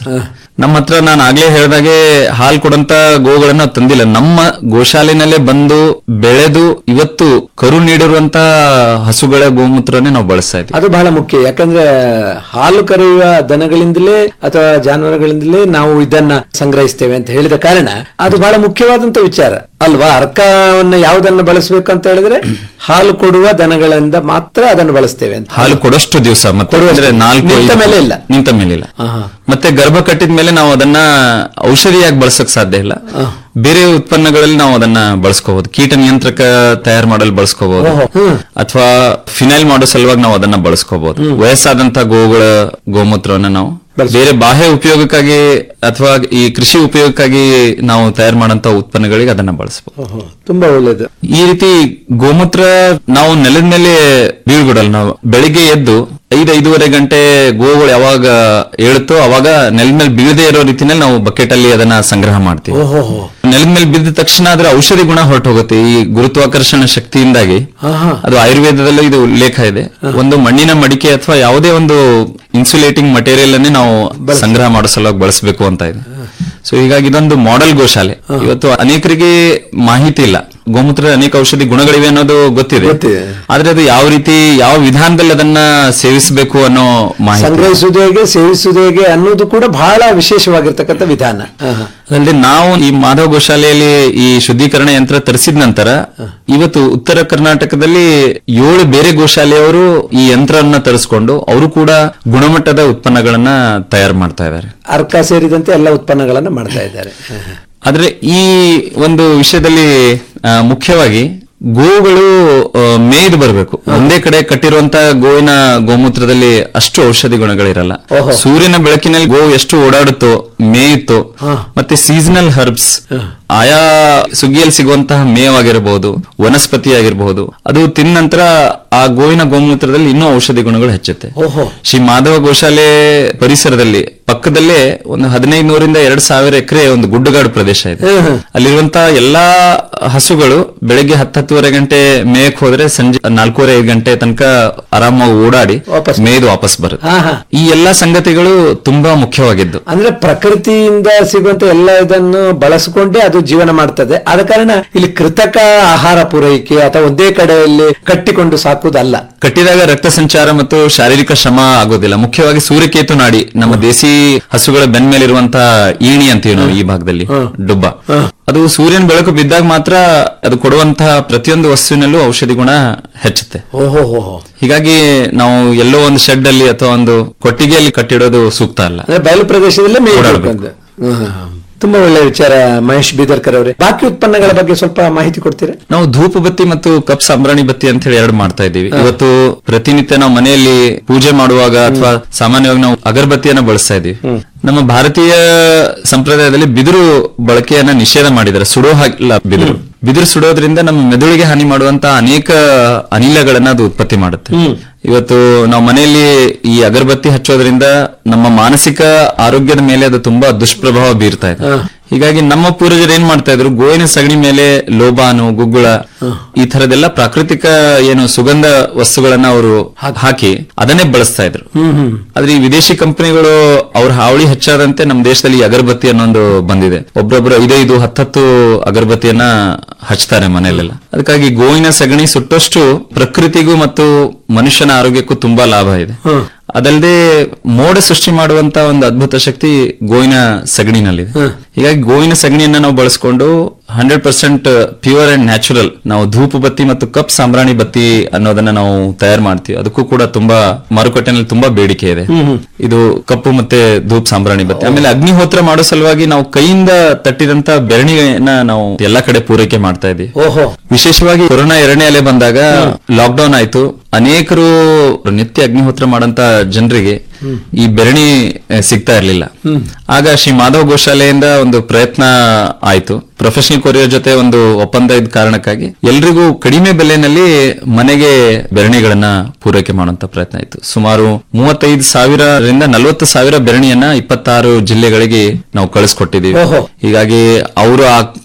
ನಮ್ಮ ಹತ್ರ ನಾನು ಆಗ್ಲೇ ಹೇಳ್ದಾಗೆ ಹಾಲು ಕೊಡಂತ ಗೋಗಳನ್ನ ತಂದಿಲ್ಲ ನಮ್ಮ ಗೋಶಾಲೆನಲ್ಲೇ ಬಂದು ಬೆಳೆದು ಇವತ್ತು ಕರು ನೀಡಿರುವಂತ ಹಸುಗಳ ಗೋಮೂತ್ರನೇ ನಾವು ಬಳಸ್ತಾ ಇದ್ವಿ ಅದು ಬಹಳ ಮುಖ್ಯ ಯಾಕಂದ್ರೆ ಹಾಲು ಕರೆಯುವ ದನಗಳಿಂದಲೇ ಅಥವಾ ಜಾನುವಾರುಗಳಿಂದಲೇ ನಾವು ಇದನ್ನ ಸಂಗ್ರಹಿಸ್ತೇವೆ ಅಂತ ಹೇಳಿದ ಕಾರಣ ಅದು ಬಹಳ ಮುಖ್ಯವಾದಂತ ವಿಚಾರ ಅಲ್ವಾ ಅರ್ಕವನ್ನ ಯಾವುದನ್ನ ಬಳಸಬೇಕು ಅಂತ ಹೇಳಿದ್ರೆ ಹಾಲು ಕೊಡುವ ದನಗಳಿಂದ ಮಾತ್ರ ಅದನ್ನು ಬಳಸ್ತೇವೆ ಅಂತ ಹಾಲು ಕೊಡೋಷ್ಟು ದಿವಸ ಮತ್ತೆ ಕೊಡುವಷ್ಟು. ಅಂದ್ರೆ ನಾಲ್ಕು ನಿಂತ ಐದು- ಮೇಲೆ ಇಲ್ಲ. ನಿಂತ ಮೇಲೆ ಇಲ್ಲ ಮತ್ತೆ ಗರ್ಭ ಕಟ್ಟಿದ ಮೇಲೆ ನಾವು ಅದನ್ನ ಔಷಧಿಯಾಗಿ ಬಳಸಕ್ ಸಾಧ್ಯ ಇಲ್ಲ ಬೇರೆ ಉತ್ಪನ್ನಗಳಲ್ಲಿ ನಾವು ಅದನ್ನ ಬಳಸ್ಕೋಬಹುದು ಕೀಟ ನಿಯಂತ್ರಕ ತಯಾರು ಮಾಡಲು ಬಳಸ್ಕೋಬಹುದು ಅಥವಾ ಫಿನೈಲ್ ಮಾಡೋ ಸಲುವಾಗಿ ನಾವು ಅದನ್ನ ಬಳಸ್ಕೋಬಹುದು ವಯಸ್ಸಾದಂತ ಗೋಗಳ ಗೋಮೂತ್ರವನ್ನ ನಾವು ಬೇರೆ ಬಾಹ್ಯ ಉಪಯೋಗಕ್ಕಾಗಿ ಅಥವಾ ಈ ಕೃಷಿ ಉಪಯೋಗಕ್ಕಾಗಿ ನಾವು ತಯಾರು ಮಾಡಂತ ಉತ್ಪನ್ನಗಳಿಗೆ ಅದನ್ನ ಬಳಸಬಹುದು ಓಹೋ, ತುಂಬಾ ಒಳ್ಳೇದು ಈ ರೀತಿ ಗೋಮೂತ್ರ ನಾವು ನೆಲದ ಮೇಲೆ ಬೀಳ್ಬಿಡಲ್ಲ ನಾವು ಬೆಳಿಗ್ಗೆ ಎದ್ದು ಐದು ಐದೂವರೆ ಗಂಟೆ ಗೋಗಳು ಯಾವಾಗ ಏಳುತ್ತೋ ಅವಾಗ ನೆಲದ ಮೇಲೆ ಬೀಳದೆ ಇರೋ ರೀತಿನಲ್ಲಿ ನಾವು ಬಕೆಟ್ ಅಲ್ಲಿ ಅದನ್ನ ಸಂಗ್ರಹ ಮಾಡ್ತೀವಿ ಓಹೋ ನೆಲದ ಮೇಲೆ ಬಿದ್ದ ತಕ್ಷಣ ಅದರ ಔಷಧಿ ಗುಣ ಹೊರಟು ಹೋಗುತ್ತೆ ಈ ಗುರುತ್ವಾಕರ್ಷಣ ಶಕ್ತಿಯಿಂದಾಗಿ ಆಹಾ. ಅದು ಆಯುರ್ವೇದದಲ್ಲೂ ಇದು ಉಲ್ಲೇಖ ಇದೆ ಒಂದು ಮಣ್ಣಿನ ಮಡಿಕೆ ಅಥವಾ ಯಾವುದೇ ಒಂದು ಇನ್ಸುಲೇಟಿಂಗ್ ಮಟೀರಿಯಲ್ ಅನ್ನೇ ನಾವು ಸಂಗ್ರಹ ಮಾಡೋ ಸಲುವಾಗಿ ಬಳಸಬೇಕು ಅಂತ ಇದೆ ಸೊ ಹೀಗಾಗಿ ಇದೊಂದು ಮಾಡೆಲ್ ಗೋಶಾಲೆ ಇವತ್ತು ಅನೇಕರಿಗೆ ಮಾಹಿತಿ ಇಲ್ಲ ಗೋಮೂತ್ರದ ಅನೇಕ ಔಷಧಿ ಗುಣಗಳಿವೆ ಅನ್ನೋದು ಗೊತ್ತಿದೆ ಆದ್ರೆ ಅದು ಯಾವ ರೀತಿ ಯಾವ ವಿಧಾನದಲ್ಲಿ ಅದನ್ನ ಸೇವಿಸಬೇಕು ಅನ್ನೋ ಮಾಹಿತಿ ಸಂಗ್ರಹಿಸುವುದು ಹೇಗೆ ಸೇವಿಸುವುದು ಹೇಗೆ ಅನ್ನೋದು ಕೂಡ ಬಹಳ ವಿಶೇಷವಾಗಿರ್ತಕ್ಕಂಥ ವಿಧಾನ ಆಹಾ. ಅಲ್ಲದೆ ನಾವು ಈ ಮಾಧವ ಗೋಶಾಲೆಯಲ್ಲಿ ಈ ಶುದ್ಧೀಕರಣ ಯಂತ್ರ ತರಿಸಿದ ನಂತರ ಇವತ್ತು ಉತ್ತರ ಕರ್ನಾಟಕದಲ್ಲಿ ಏಳು ಬೇರೆ ಗೋಶಾಲೆಯವರು ಈ ಯಂತ್ರವನ್ನ ತರಿಸ್ಕೊಂಡು ಅವರು ಕೂಡ ಗುಣಮಟ್ಟದ ಉತ್ಪನ್ನಗಳನ್ನ ತಯಾರು ಮಾಡ್ತಾ ಇದ್ದಾರೆ ಅರ್ಕ ಸೇರಿದಂತೆ ಎಲ್ಲ ಉತ್ಪನ್ನಗಳನ್ನ ಮಾಡ್ತಾ ಇದ್ದಾರೆ ಆದ್ರೆ ಈ ಒಂದು ವಿಷಯದಲ್ಲಿ ಆ, ಮುಖ್ಯವಾಗಿ ಗೋಗಳು ಆ, ಮೇಯ್ದು ಬರಬೇಕು ಒಂದೇ ಕಡೆ ಕಟ್ಟಿರುವಂತ ಗೋವಿನ ಗೋಮೂತ್ರದಲ್ಲಿ ಅಷ್ಟು ಔಷಧಿ ಗುಣಗಳಿರಲ್ಲ ಓಹೋ. ಸೂರ್ಯನ ಬೆಳಕಿನಲ್ಲಿ ಗೋ ಎಷ್ಟು ಓಡಾಡುತ್ತೋ ಮೇಯುತ್ತೋ ಮತ್ತೆ ಸೀಸನಲ್ ಹರ್ಬ್ಸ್ ಆಯಾ ಸುಗ್ಗಿಯಲ್ಲಿ ಸಿಗುವಂತಹ ಮೇವಾಗಿರಬಹುದು ವನಸ್ಪತಿ ಆಗಿರಬಹುದು ಅದು ತಿಂದ ನಂತರ ಆ ಗೋವಿನ ಗೋಮೂತ್ರದಲ್ಲಿ ಇನ್ನೂ ಔಷಧಿ ಗುಣಗಳು ಹೆಚ್ಚುತ್ತೆ ಓಹೋ ಶ್ರೀ ಮಾಧವ ಗೋಶಾಲೆ ಪರಿಸರದಲ್ಲಿ ಪಕ್ಕದಲ್ಲೇ ಒಂದು ಹದಿನೈದು ನೂರಿಂದ ಎರಡ್ ಸಾವಿರ ಎಕರೆ ಒಂದು ಗುಡ್ಡಗಾಡು ಪ್ರದೇಶ ಇದೆ ಅಲ್ಲಿರುವಂತ ಎಲ್ಲಾ ಹಸುಗಳು ಬೆಳಗ್ಗೆ ಹತ್ತು ಹತ್ತುವರೆ ಗಂಟೆ ಮೇಯಕ್ ಹೋದ್ರೆ ಸಂಜೆ ನಾಲ್ಕೂವರೆ ಐದು ಗಂಟೆ ತನಕ ಆರಾಮಾಗಿ ಓಡಾಡಿ ಮೇಯ್ದು ವಾಪಸ್ ಬರುತ್ತೆ ಹಾ ಹಾ ಈ ಎಲ್ಲಾ ಸಂಗತಿಗಳು ತುಂಬಾ ಮುಖ್ಯವಾಗಿದ್ದು ಅಂದ್ರೆ ಪ್ರಕೃತಿಯಿಂದ ಸಿಗುವಂತ ಎಲ್ಲ ಇದನ್ನು ಬಳಸಿಕೊಂಡೇ ಅದು ಜೀವನ ಮಾಡ್ತದೆ ಆದ ಕಾರಣ ಇಲ್ಲಿ ಕೃತಕ ಆಹಾರ ಪೂರೈಕೆ ಅಥವಾ ಒಂದೇ ಕಡೆಯಲ್ಲಿ ಕಟ್ಟಿಕೊಂಡು ಸಾಕುವುದಲ್ಲ ಕಟ್ಟಿದಾಗ ರಕ್ತ ಸಂಚಾರ ಮತ್ತು ಶಾರೀರಿಕ ಶ್ರಮ ಆಗೋದಿಲ್ಲ ಮುಖ್ಯವಾಗಿ ಸೂರ್ಯಕೇತು ನಾಡಿ ನಮ್ಮ ದೇಸಿ ಹಸುಗಳ ಬೆನ್ಮೇಲಿರುವಂತಹ ಈಣಿ ಅಂತೀವಿ ನಾವು ಈ ಭಾಗದಲ್ಲಿ ಡುಬ್ಬ ಅದು ಸೂರ್ಯನ ಬೆಳಕು ಬಿದ್ದಾಗ ಮಾತ್ರ ಅದು ಕೊಡುವಂತಹ ಪ್ರತಿಯೊಂದು ವಸ್ತುವಿನಲ್ಲೂ ಔಷಧಿ ಗುಣ ಹೆಚ್ಚುತ್ತೆ ಓಹೋ ಓಹೋ ಹೀಗಾಗಿ ನಾವು ಎಲ್ಲೋ ಒಂದು ಶೆಡ್ ಅಲ್ಲಿ ಅಥವಾ ಒಂದು ಕೊಟ್ಟಿಗೆಯಲ್ಲಿ ಕಟ್ಟಿಡೋದು ಸೂಕ್ತ ಅಲ್ಲ ಅಂದ್ರೆ ಬಯಲು ಪ್ರದೇಶದಲ್ಲೇ ಮೇಯ್ಬೇಕು ಓಡಾಡ್ಬೇಕು. ಅಂತ. ಹ್ಮ್, ಹ್ಮ್. ತುಂಬಾ ಒಳ್ಳೆ ವಿಚಾರ ಮಹೇಶ್ ಬೀದರ್ಕರ್ ಅವರೇ ಬಾಕಿ ಉತ್ಪನ್ನಗಳ ಬಗ್ಗೆ ಸ್ವಲ್ಪ ಮಾಹಿತಿ ಕೊಡ್ತೀರಾ ನಾವು ಧೂಪ ಬತ್ತಿ ಮತ್ತು ಕಪ್ ಸಾಂಬ್ರಾಣಿ ಬತ್ತಿ ಅಂತ ಹೇಳಿ ಎರಡು ಮಾಡ್ತಾ ಇದ್ದೀವಿ ಇವತ್ತು ಪ್ರತಿನಿತ್ಯ ನಾವು ಮನೆಯಲ್ಲಿ ಪೂಜೆ ಮಾಡುವಾಗ ಅಥವಾ ಸಾಮಾನ್ಯವಾಗಿ ನಾವು ಅಗರಬತ್ತಿಯನ್ನ ಬಳಸ್ತಾ ಇದೀವಿ ನಮ್ಮ ಭಾರತೀಯ ಸಂಪ್ರದಾಯದಲ್ಲಿ ಬಿದಿರು ಬಳಕೆಯನ್ನ ನಿಷೇಧ ಮಾಡಿದ್ದಾರೆ ಸುಡೋ ಹಾಗಿಲ್ಲ ಬಿದಿರು ಬಿದಿರು ಸುಡೋದ್ರಿಂದ ನಮ್ಮ ಮೆದುಳಿಗೆ ಹಾನಿ ಮಾಡುವಂತ ಅನೇಕ ಅನಿಲಗಳನ್ನ ಅದು ಉತ್ಪತ್ತಿ ಮಾಡುತ್ತೆ ಇವತ್ತು ನಾವು ಮನೆಯಲ್ಲಿ ಈ ಅಗರಬತ್ತಿ ಹಚ್ಚೋದ್ರಿಂದ ನಮ್ಮ ಮಾನಸಿಕ ಆರೋಗ್ಯದ ಮೇಲೆ ಅದು ತುಂಬಾ ದುಷ್ಪ್ರಭಾವ ಬೀರ್ತಾ ಇದೆ ಹೀಗಾಗಿ ನಮ್ಮ ಪೂರ್ವಜರು ಏನ್ ಮಾಡ್ತಾ ಇದ್ರು ಗೋವಿನ ಸಗಣಿ ಮೇಲೆ ಲೋಬಾನು ಗುಗ್ಗುಳ ಈ ತರದೆಲ್ಲ ಪ್ರಾಕೃತಿಕ ಏನು ಸುಗಂಧ ವಸ್ತುಗಳನ್ನ ಅವರು ಹಾಕಿ ಅದನ್ನೇ ಬಳಸ್ತಾ ಇದ್ರು ಆದ್ರೆ ಈ ವಿದೇಶಿ ಕಂಪನಿಗಳು ಅವ್ರ ಹಾವಳಿ ಹೆಚ್ಚಾದಂತೆ ನಮ್ಮ ದೇಶದಲ್ಲಿ ಈ ಅಗರಬತ್ತಿ ಅನ್ನೊಂದು ಬಂದಿದೆ ಒಬ್ರೊಬ್ರು ಐದೈದು ಹತ್ತತ್ತು ಅಗರಬತ್ತಿಯನ್ನ ಹಚ್ತಾರೆ ಮನೆಯಲ್ಲೆಲ್ಲ ಅದಕ್ಕಾಗಿ ಗೋವಿನ ಸಗಣಿ ಸುಟ್ಟಷ್ಟು ಪ್ರಕೃತಿಗೂ ಮತ್ತು ಮನುಷ್ಯನ ಆರೋಗ್ಯಕ್ಕೂ ತುಂಬಾ ಲಾಭ ಇದೆ ಅದಲ್ಲದೆ ಮೋಡ ಸೃಷ್ಟಿ ಮಾಡುವಂತ ಒಂದು ಅದ್ಭುತ ಶಕ್ತಿ ಗೋವಿನ ಸಗಣಿನಲ್ಲಿದೆ ಹೀಗಾಗಿ ಗೋವಿನ ಸಗಣಿಯನ್ನ ನಾವು ಬಳಸ್ಕೊಂಡು hundred percent pure and natural ನಾವು ಧೂಪ ಬತ್ತಿ ಮತ್ತು ಕಪ್ ಸಾಂಬ್ರಾಣಿ ಬತ್ತಿ ಅನ್ನೋದನ್ನ ನಾವು ತಯಾರು ಮಾಡ್ತೀವಿ ಅದಕ್ಕೂ ಕೂಡ ತುಂಬಾ ಮಾರುಕಟ್ಟೆನಲ್ಲಿ ತುಂಬಾ ಬೇಡಿಕೆ ಇದೆ ಇದು ಕಪ್ಪು ಮತ್ತೆ ಧೂಪ್ ಸಾಂಬ್ರಾಣಿ ಬತ್ತಿ ಆಮೇಲೆ ಅಗ್ನಿಹೋತ್ರ ಮಾಡೋ ಸಲುವಾಗಿ ನಾವು ಕೈಯಿಂದ ತಟ್ಟಿದಂತ ಬೆರಣಿಯನ್ನ ನಾವು ಎಲ್ಲಾ ಕಡೆ ಪೂರೈಕೆ ಮಾಡ್ತಾ ಇದ್ದೀವಿ ಓಹೋ ವಿಶೇಷವಾಗಿ ಕೊರೋನಾ ಎರಡನೇ ಅಲೆ ಬಂದಾಗ ಲಾಕ್ಡೌನ್ ಆಯ್ತು ಅನೇಕರು ನಿತ್ಯ ಅಗ್ನಿಹೋತ್ರ ಮಾಡಂತ ಜನರಿಗೆ ಈ ಬೆರಣಿ ಆ, ಸಿಗ್ತಾ ಇರ್ಲಿಲ್ಲ ಆಗ ಶ್ರೀ ಮಾಧವ ಗೋಶಾಲೆಯಿಂದ ಒಂದು ಪ್ರಯತ್ನ ಆಯ್ತು ಪ್ರೊಫೆಷನಲ್ ಕೊರಿಯರ್ ಜೊತೆ ಒಂದು ಒಪ್ಪಂದ ಇದ್ದ ಕಾರಣಕ್ಕಾಗಿ ಎಲ್ರಿಗೂ ಕಡಿಮೆ ಬೆಲೆನಲ್ಲಿ ಮನೆಗೆ ಬೆರಣಿಗಳನ್ನ ಪೂರೈಕೆ ಮಾಡುವಂತ ಪ್ರಯತ್ನ ಆಯ್ತು ಸುಮಾರು ಮೂವತ್ತೈದು ಸಾವಿರದಿಂದ ನಲವತ್ತು ಸಾವಿರ ಬೆರಣಿಯನ್ನ ಇಪ್ಪತ್ತಾರು ಜಿಲ್ಲೆಗಳಿಗೆ ನಾವು ಕಳಿಸ್ಕೊಟ್ಟಿದ್ದೀವಿ ಓಹೋ. ಹೀಗಾಗಿ ಅವರು ಆ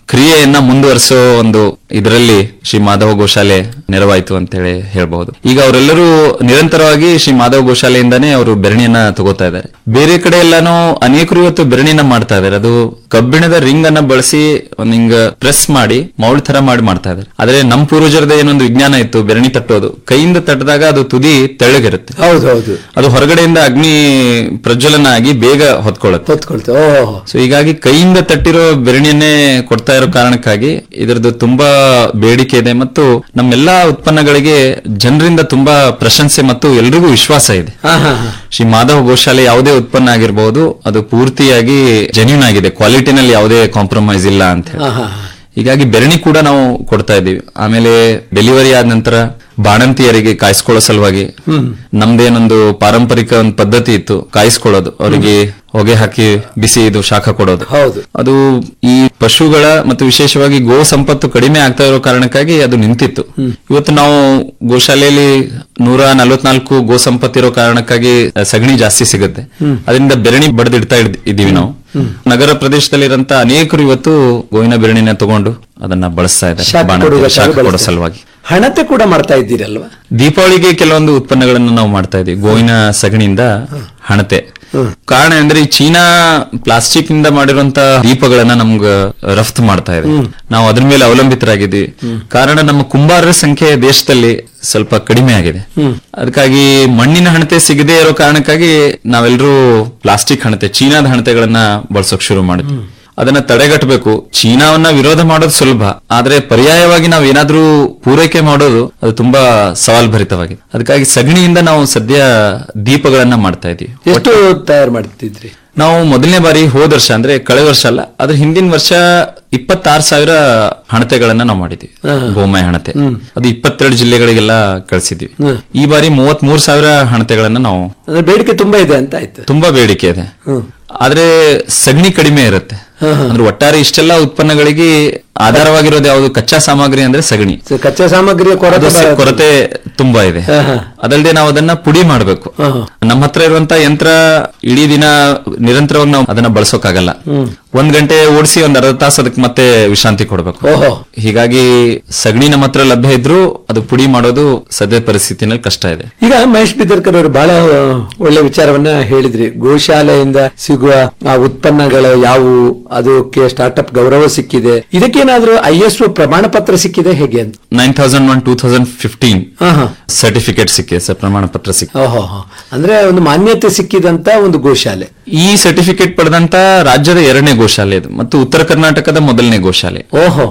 ಕ್ರಿಯೆಯನ್ನ ಮುಂದುವರಿಸೋ ಒಂದು ಇದರಲ್ಲಿ ಶ್ರೀ ಮಾಧವ ಗೋಶಾಲೆ ನೆರವಾಯಿತು ಅಂತ ಹೇಳಿ ಹೇಳ್ಬಹುದು ಈಗ ಅವರೆಲ್ಲರೂ ನಿರಂತರವಾಗಿ ಶ್ರೀ ಮಾಧವ ಗೋಶಾಲೆಯಿಂದಾನೇ ಅವರು ಬೆರಣಿಯನ್ನ ತಗೋತಾ ಇದ್ದಾರೆ ಬೇರೆ ಕಡೆ ಎಲ್ಲಾನು ಅನೇಕರು ಇವತ್ತು ಬೆರಣಿಯನ್ನ ಮಾಡ್ತಾ ಇದ್ದಾರೆ ಅದು ಕಬ್ಬಿಣದ ರಿಂಗ್ ಅನ್ನ ಬಳಸಿ ಒಂದ್ ಹಿಂಗ ಪ್ರೆಸ್ ಮಾಡಿ ಮೌಲ್ಡ್ ತರ ಮಾಡಿ ಮಾಡ್ತಾ ಇದ್ದಾರೆ ಆದ್ರೆ ನಮ್ ಪೂರ್ವಜರದ ಏನೊಂದು ವಿಜ್ಞಾನ ಇತ್ತು ಬೆರಣಿ ತಟ್ಟೋದು ಕೈಯಿಂದ ತಟ್ಟಿದಾಗ ಅದು ತುದಿ ತೆಳ್ಳಗಿರುತ್ತೆ ಹೌದು ಹೌದು ಅದು ಹೊರಗಡೆಯಿಂದ ಅಗ್ನಿ ಪ್ರಜ್ವಲನ ಆಗಿ ಬೇಗ ಹೊತ್ಕೊಳ್ಳುತ್ತೆ ಹೊತ್ಕೊಳ್ತು ಓಹೋ ಸೊ ಹೀಗಾಗಿ ಕೈಯಿಂದ ತಟ್ಟಿರೋ ಬೆರಣಿಯನ್ನೇ ಕೊಡ್ತಾ ಇರೋ ಕಾರಣಕ್ಕಾಗಿ ಇದರದ್ದು ತುಂಬಾ ಬೇಡಿಕೆ ಇದೆ ಮತ್ತು ನಮ್ಮೆಲ್ಲಾ ಉತ್ಪನ್ನಗಳಿಗೆ ಜನರಿಂದ ತುಂಬಾ ಪ್ರಶಂಸೆ ಮತ್ತು ಎಲ್ರಿಗೂ ವಿಶ್ವಾಸ ಇದೆ ಹಾ ಹಾ ಹಾ ಶ್ರೀ ಮಾಧವ ಗೋಶಾಲೆ ಯಾವುದೇ ಉತ್ಪನ್ನ ಆಗಿರಬಹುದು ಅದು ಪೂರ್ತಿಯಾಗಿ ಜೆನ್ಯೂನ್ ಆಗಿದೆ ಕ್ವಾಲಿಟಿನಲ್ಲಿ ಯಾವುದೇ ಕಾಂಪ್ರಮೈಸ್ ಇಲ್ಲ ಅಂತ ಹೇಳಿ ಹಾ ಹಾ ಹಾ ಹೀಗಾಗಿ ಬೆರಣಿ ಕೂಡ ನಾವು ಕೊಡ್ತಾ ಇದ್ದೀವಿ ಆಮೇಲೆ ಡೆಲಿವರಿ ಆದ ನಂತರ ಬಾಣಂತಿಯರಿಗೆ ಕಾಯಿಸ್ಕೊಳ್ಳೋ ಸಲುವಾಗಿ ನಮ್ದೇನೊಂದು ಪಾರಂಪರಿಕ ಒಂದು ಪದ್ಧತಿ ಇತ್ತು ಕಾಯಿಸ್ಕೊಳ್ಳೋದು ಅವರಿಗೆ ಹೊಗೆ ಹಾಕಿ ಬಿಸಿ ಇದು ಶಾಖ ಕೊಡೋದು ಹೌದು ಅದು ಈ ಪಶುಗಳ ಮತ್ತು ವಿಶೇಷವಾಗಿ ಗೋ ಸಂಪತ್ತು ಕಡಿಮೆ ಆಗ್ತಾ ಇರೋ ಕಾರಣಕ್ಕಾಗಿ ಅದು ನಿಂತಿತ್ತು ಇವತ್ತು ನಾವು ಗೋಶಾಲೆಯಲ್ಲಿ ನೂರ ನಲವತ್ನಾಲ್ಕು ಗೋ ಸಂಪತ್ತು ಇರೋ ಕಾರಣಕ್ಕಾಗಿ ಸಗಣಿ ಜಾಸ್ತಿ ಸಿಗುತ್ತೆ ಅದರಿಂದ ಬೆರಣಿ ಬಡ್ದಿಡ್ತಾ ಇಡ್- ಇದ್ದೀವಿ ನಾವು ನಗರ ಪ್ರದೇಶದಲ್ಲಿರಂತ ಅನೇಕರು ಇವತ್ತು ಗೋವಿನ ಬೆರಣಿನ ತಗೊಂಡು ಅದನ್ನ ಬಳಸ್ತಾ ಇದ್ದಾರೆ ಶಾಖ ಬಾಣಂತಿಯರು ಕೊಡುವ ಶಾಖ ಕೊಡೋ ಬಳಸ್ತಾರೆ. ಸಲುವಾಗಿ ಹಣತೆ ಕೂಡ ಮಾಡ್ತಾ ಇದ್ದೀರಲ್ವಾ ದೀಪಾವಳಿಗೆ ಕೆಲವೊಂದು ಉತ್ಪನ್ನಗಳನ್ನು ನಾವು ಮಾಡ್ತಾ ಇದೀವಿ ಗೋವಿನ ಸಗಣಿಯಿಂದ ಹಣತೆ ಕಾರಣ ಅಂದ್ರೆ ಈ ಚೀನಾ ಪ್ಲಾಸ್ಟಿಕ್ ಇಂದ ಮಾಡಿರುವಂತ ದೀಪಗಳನ್ನ ನಮ್ಗ ರಫ್ತು ಮಾಡ್ತಾ ಇದೆ ನಾವು ಅದ್ರ ಮೇಲೆ ಅವಲಂಬಿತರಾಗಿದ್ದೀವಿ ಕಾರಣ ನಮ್ಮ ಕುಂಬಾರರ ಸಂಖ್ಯೆ ದೇಶದಲ್ಲಿ ಸ್ವಲ್ಪ ಕಡಿಮೆ ಆಗಿದೆ ಅದಕ್ಕಾಗಿ ಮಣ್ಣಿನ ಹಣತೆ ಸಿಗದೇ ಇರೋ ಕಾರಣಕ್ಕಾಗಿ ನಾವೆಲ್ಲರೂ ಪ್ಲಾಸ್ಟಿಕ್ ಹಣತೆ ಚೀನಾದ ಹಣತೆಗಳನ್ನ ಬಳಸೋಕ್ ಶುರು ಮಾಡಿದ್ವಿ ಅದನ್ನ ತಡೆಗಟ್ಟಬೇಕು ಚೀನಾವನ್ನ ವಿರೋಧ ಮಾಡೋದು ಸುಲಭ ಆದ್ರೆ ಪರ್ಯಾಯವಾಗಿ ನಾವು ಏನಾದ್ರೂ ಪೂರೈಕೆ ಮಾಡೋದು ಅದು ತುಂಬಾ ಸವಾಲ್ಭರಿತವಾಗಿದೆ ಅದಕ್ಕಾಗಿ ಸಗಣಿಯಿಂದ ನಾವು ಸದ್ಯ ದೀಪಗಳನ್ನ ಮಾಡ್ತಾ ಇದೀವಿ ಎಷ್ಟು ತಯಾರು ಮಾಡ್ತಿದ್ರಿ ನಾವು ಮೊದಲನೇ ಬಾರಿ ಹೋದ ವರ್ಷ ಅಂದ್ರೆ ಕಳೆದ ವರ್ಷ ಅಲ್ಲ ಅದ್ರ ಹಿಂದಿನ ವರ್ಷ ಇಪ್ಪತ್ತಾರು ಸಾವಿರ ಹಣತೆಗಳನ್ನ ನಾವು ಮಾಡಿದ್ವಿ ಗೋಮಯ ಹಣತೆ ಅದು ಇಪ್ಪತ್ತೆರಡು ಜಿಲ್ಲೆಗಳಿಗೆಲ್ಲ ಕಳಿಸಿದ್ವಿ ಈ ಬಾರಿ ಮೂವತ್ತ್ ಮೂರು ಸಾವಿರ ಹಣತೆಗಳನ್ನ ನಾವು ಅಂದ್ರೆ ಬೇಡಿಕೆ ತುಂಬಾ ಇದೆ ಅಂತ ಆಯ್ತು ತುಂಬಾ ಬೇಡಿಕೆ ಇದೆ ಆದ್ರೆ ಸಗಣಿ ಕಡಿಮೆ ಇರುತ್ತೆ ಅಂದ್ರೆ ಒಟ್ಟಾರೆ ಇಷ್ಟೆಲ್ಲ ಉತ್ಪನ್ನಗಳಿಗೆ ಆಧಾರವಾಗಿರೋದು ಯಾವುದು ಕಚ್ಚಾ ಸಾಮಗ್ರಿ ಅಂದ್ರೆ ಸಗಣಿ ಸೊ ಕಚ್ಚಾ ಸಾಮಗ್ರಿಯ ಕೊರತೆ ಅದು ಸ- ಬಹಳ- ಕೊರತೆ ತುಂಬಾ ಇದೆ ಹಾ, ಹಾ. ಅದಲ್ಲದೆ ನಾವು ಅದನ್ನ ಪುಡಿ ಮಾಡಬೇಕು ನಮ್ಮ ಹತ್ರ ಇರುವಂತ ಯಂತ್ರ ಇಡೀ ದಿನ ನಿರಂತರವಾಗಿ ನಾವು ಅದನ್ನ ಬಳಸೋಕಾಗಲ್ಲ ಒಂದ್ ಗಂಟೆ ಓಡಿಸಿ ಒಂದ್ ಅರ್ಧ ತಾಸು ಅದಕ್ಕೆ ಮತ್ತೆ ವಿಶ್ರಾಂತಿ ಕೊಡಬೇಕು ಓಹೋ ಹೀಗಾಗಿ ಸಗಣಿ ನಮ್ಮ ಹತ್ರ ಲಭ್ಯ ಇದ್ರೂ ಅದು ಪುಡಿ ಮಾಡೋದು ಸದ್ಯ ಪರಿಸ್ಥಿತಿನಲ್ಲಿ ಕಷ್ಟ ಇದೆ ಈಗ ಮಹೇಶ್ ಬಿದರ್ಕರ್ ಅವರು ಬಹಳ ಆ, ಒಳ್ಳೆ ವಿಚಾರವನ್ನ ಹೇಳಿದ್ರಿ ಗೋಶಾಲೆಯಿಂದ ಸಿಗುವ ಆ ಉತ್ಪನ್ನಗಳು ಯಾವುವು ಅದಕ್ಕೆ ಸ್ಟಾರ್ಟ್ಅಪ್ ಗೌರವ ಸಿಕ್ಕಿದೆ ಇದಕ್ಕೇನಾದ್ರೂ ಐ ಎಸ್ ಪ್ರಮಾಣ ಪತ್ರ ಸಿಕ್ಕಿದೆ ಹೇಗೆ ಅಂತ nine thousand one two thousand fifteen ಹಾ, ಹಾ. ಸರ್ಟಿಫಿಕೇಟ್ ಸಿಕ್ಕಿದೆ ಸರ್ ಪ್ರಮಾಣ ಪತ್ರ ಸಿಕ್ಕಿದೆ ಓಹೋ ಹೋ. ಅಂದ್ರೆ ಒಂದು ಮಾನ್ಯತೆ ಸಿಕ್ಕಿದಂತ ಒಂದು ಗೋಶಾಲೆ ಈ ಸರ್ಟಿಫಿಕೇಟ್ ಪಡೆದಂತ ರಾಜ್ಯದ ಎರಡನೇ ಗೋಶಾಲೆ ಇದು ಮತ್ತು ಉತ್ತರ ಕರ್ನಾಟಕದ ಮೊದಲನೇ ಗೋಶಾಲೆ ಓಹೋ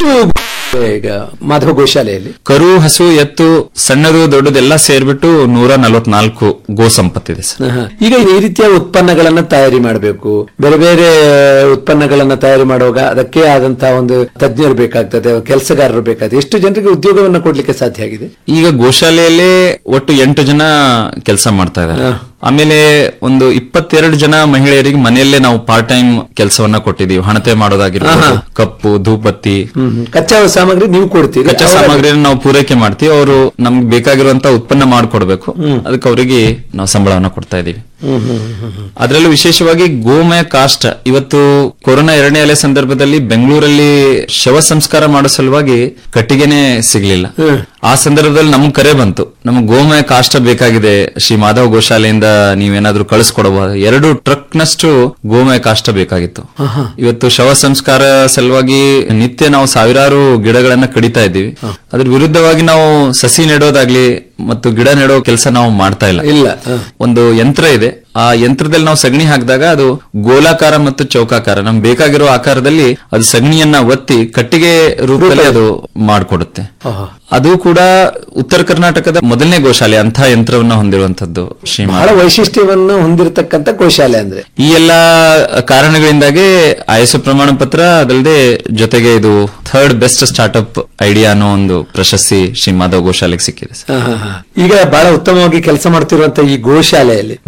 ಈಗ ಮಾಧವ ಗೋಶಾಲೆಯಲ್ಲಿ ಕರು ಹಸು ಎತ್ತು ಸಣ್ಣದು ದೊಡ್ಡದೆಲ್ಲ ಸೇರ್ಬಿಟ್ಟು ನೂರ ನಲವತ್ನಾಲ್ಕು ಗೋ ಸಂಪತ್ತಿದೆ ಸರ್ ಆಹಾ. ಈಗ ಈ ರೀತಿಯ ಉತ್ಪನ್ನಗಳನ್ನ ತಯಾರಿ ಮಾಡಬೇಕು ಬೇರೆ ಬೇರೆ ಉತ್ಪನ್ನಗಳನ್ನ ತಯಾರಿ ಮಾಡುವಾಗ ಅದಕ್ಕೆ ಆದಂತಹ ಒಂದು ತಜ್ಞರು ಬೇಕಾಗ್ತದೆ ಕೆಲಸಗಾರರು ಬೇಕಾಗ್ತದೆ ಎಷ್ಟು ಜನರಿಗೆ ಉದ್ಯೋಗವನ್ನ ಕೊಡ್ಲಿಕ್ಕೆ ಸಾಧ್ಯ ಆಗಿದೆ ಈಗ ಗೋಶಾಲೆಯಲ್ಲೇ ಒಟ್ಟು ಎಂಟು ಜನ ಕೆಲಸ ಮಾಡ್ತಾ ಇದ್ದಾರೆ ಆಮೇಲೆ ಒಂದು ಇಪ್ಪತ್ತೆರಡು ಜನ ಮಹಿಳೆಯರಿಗೆ ಮನೆಯಲ್ಲೇ ನಾವು ಪಾರ್ಟ್ ಟೈಮ್ ಕೆಲಸವನ್ನ ಕೊಟ್ಟಿದೀವಿ ಹಣತೆ ಮಾಡೋದಾಗಿರ್ಬೋದು ಕಪ್ಪು ಧೂಪತ್ತಿ ಕಚ್ಚಾ ಸಾಮಗ್ರಿ ನೀವು ಕೊಡ್ತೀರಿ ಕಚ್ಚಾ ಅವರ- ಸಾಮಗ್ರಿಯನ್ನು ನಾವು ಪೂರೈಕೆ ಮಾಡ್ತೀವಿ ಅವರು ನಮ್ಗೆ ಬೇಕಾಗಿರುವಂತ ಉತ್ಪನ್ನ ಮಾಡ್ಕೊಡ್ಬೇಕು ಅದಕ್ಕೆ ಅವರಿಗೆ ನಾವು ಸಂಬಳವನ್ನ ಕೊಡ್ತಾ ಇದೀವಿ ಹ್ಮ್, ಹ್ಮ್, ಹ್ಮ್, ಹ್ಮ್. ಅದರಲ್ಲೂ ವಿಶೇಷವಾಗಿ ಗೋಮಯ ಕಾಷ್ಟ ಇವತ್ತು ಕೊರೋನಾ ಎರಡನೇ ಅಲೆ ಸಂದರ್ಭದಲ್ಲಿ ಬೆಂಗಳೂರಲ್ಲಿ ಶವ ಸಂಸ್ಕಾರ ಮಾಡೋ ಸಲುವಾಗಿ ಕಟ್ಟಿಗೆನೆ ಸಿಗ್ಲಿಲ್ಲ ಆ ಸಂದರ್ಭದಲ್ಲಿ ನಮ್ಗೆ ಕರೆ ಬಂತು ನಮ್ಗೆ ಗೋಮಯ ಕಾಷ್ಟ ಬೇಕಾಗಿದೆ ಶ್ರೀ ಮಾಧವ ಗೋಶಾಲೆಯಿಂದ ನೀವೇನಾದ್ರೂ ಕಳಿಸ್ಕೊಡಬಹುದು ಎರಡು ಟ್ರಕ್ ನಷ್ಟು ಗೋಮಯ ಕಾಷ್ಟ ಬೇಕಾಗಿತ್ತು ಇವತ್ತು ಶವ ಸಂಸ್ಕಾರ ಸಲುವಾಗಿ ನಿತ್ಯ ನಾವು ಸಾವಿರಾರು ಗಿಡಗಳನ್ನ ಕಡಿತಾ ಇದ್ದೀವಿ ಅದ್ರ ವಿರುದ್ಧವಾಗಿ ನಾವು ಸಸಿ ನೆಡೋದಾಗ್ಲಿ ಮತ್ತು ಗಿಡ ನೆಡೋ ಕೆಲಸ ನಾವು ಮಾಡ್ತಾ ಇಲ್ಲ ಇಲ್ಲ ಹ. ಒಂದು ಯಂತ್ರ ಇದೆ ಆ ಯಂತ್ರದಲ್ಲಿ ನಾವು ಸಗಣಿ ಹಾಕಿದಾಗ ಅದು ಗೋಲಾಕಾರ ಮತ್ತು ಚೌಕಾಕಾರ ನಮ್ಗೆ ಬೇಕಾಗಿರೋ ಆಕಾರದಲ್ಲಿ ಅದು ಸಗಣಿಯನ್ನ ಒತ್ತಿ ಕಟ್ಟಿಗೆ ರೂಪದಲ್ಲಿ ಅದು ಮಾಡಿಕೊಡುತ್ತೆ ಆಹಾ. ಅದು ಕೂಡ ಉತ್ತರ ಕರ್ನಾಟಕದ ಮೊದಲನೇ ಗೋಶಾಲೆ ಅಂಥ ಯಂತ್ರವನ್ನ ಹೊಂದಿರುವಂತದ್ದು ಶ್ರೀಮಾನ್ ಬಹಳ ವೈಶಿಷ್ಟ್ಯವನ್ನು ಹೊಂದಿರತಕ್ಕಂತ ಗೋಶಾಲೆ ಅಂದ್ರೆ ಈ ಎಲ್ಲ ಕಾರಣಗಳಿಂದಾಗಿ ಐಎಸ್ಒ ಪ್ರಮಾಣ ಪತ್ರ ಅದಲ್ಲದೆ ಜೊತೆಗೆ ಇದು ಥರ್ಡ್ ಬೆಸ್ಟ್ ಸ್ಟಾರ್ಟ್ಅಪ್ ಐಡಿಯಾ ಅನ್ನೋ ಒಂದು ಪ್ರಶಸ್ತಿ ಶ್ರೀ ಮಾಧವ್ ಗೋಶಾಲೆಗೆ ಸಿಕ್ಕಿದೆ ಸರ್. ಹ, ಹ, ಹ. ಈಗ ಬಹಳ ಉತ್ತಮವಾಗಿ ಕೆಲಸ ಮಾಡ್ತಿರುವಂತ ಈ ಗೋಶಾಲೆಯಲ್ಲಿ ಮುಂದಿನ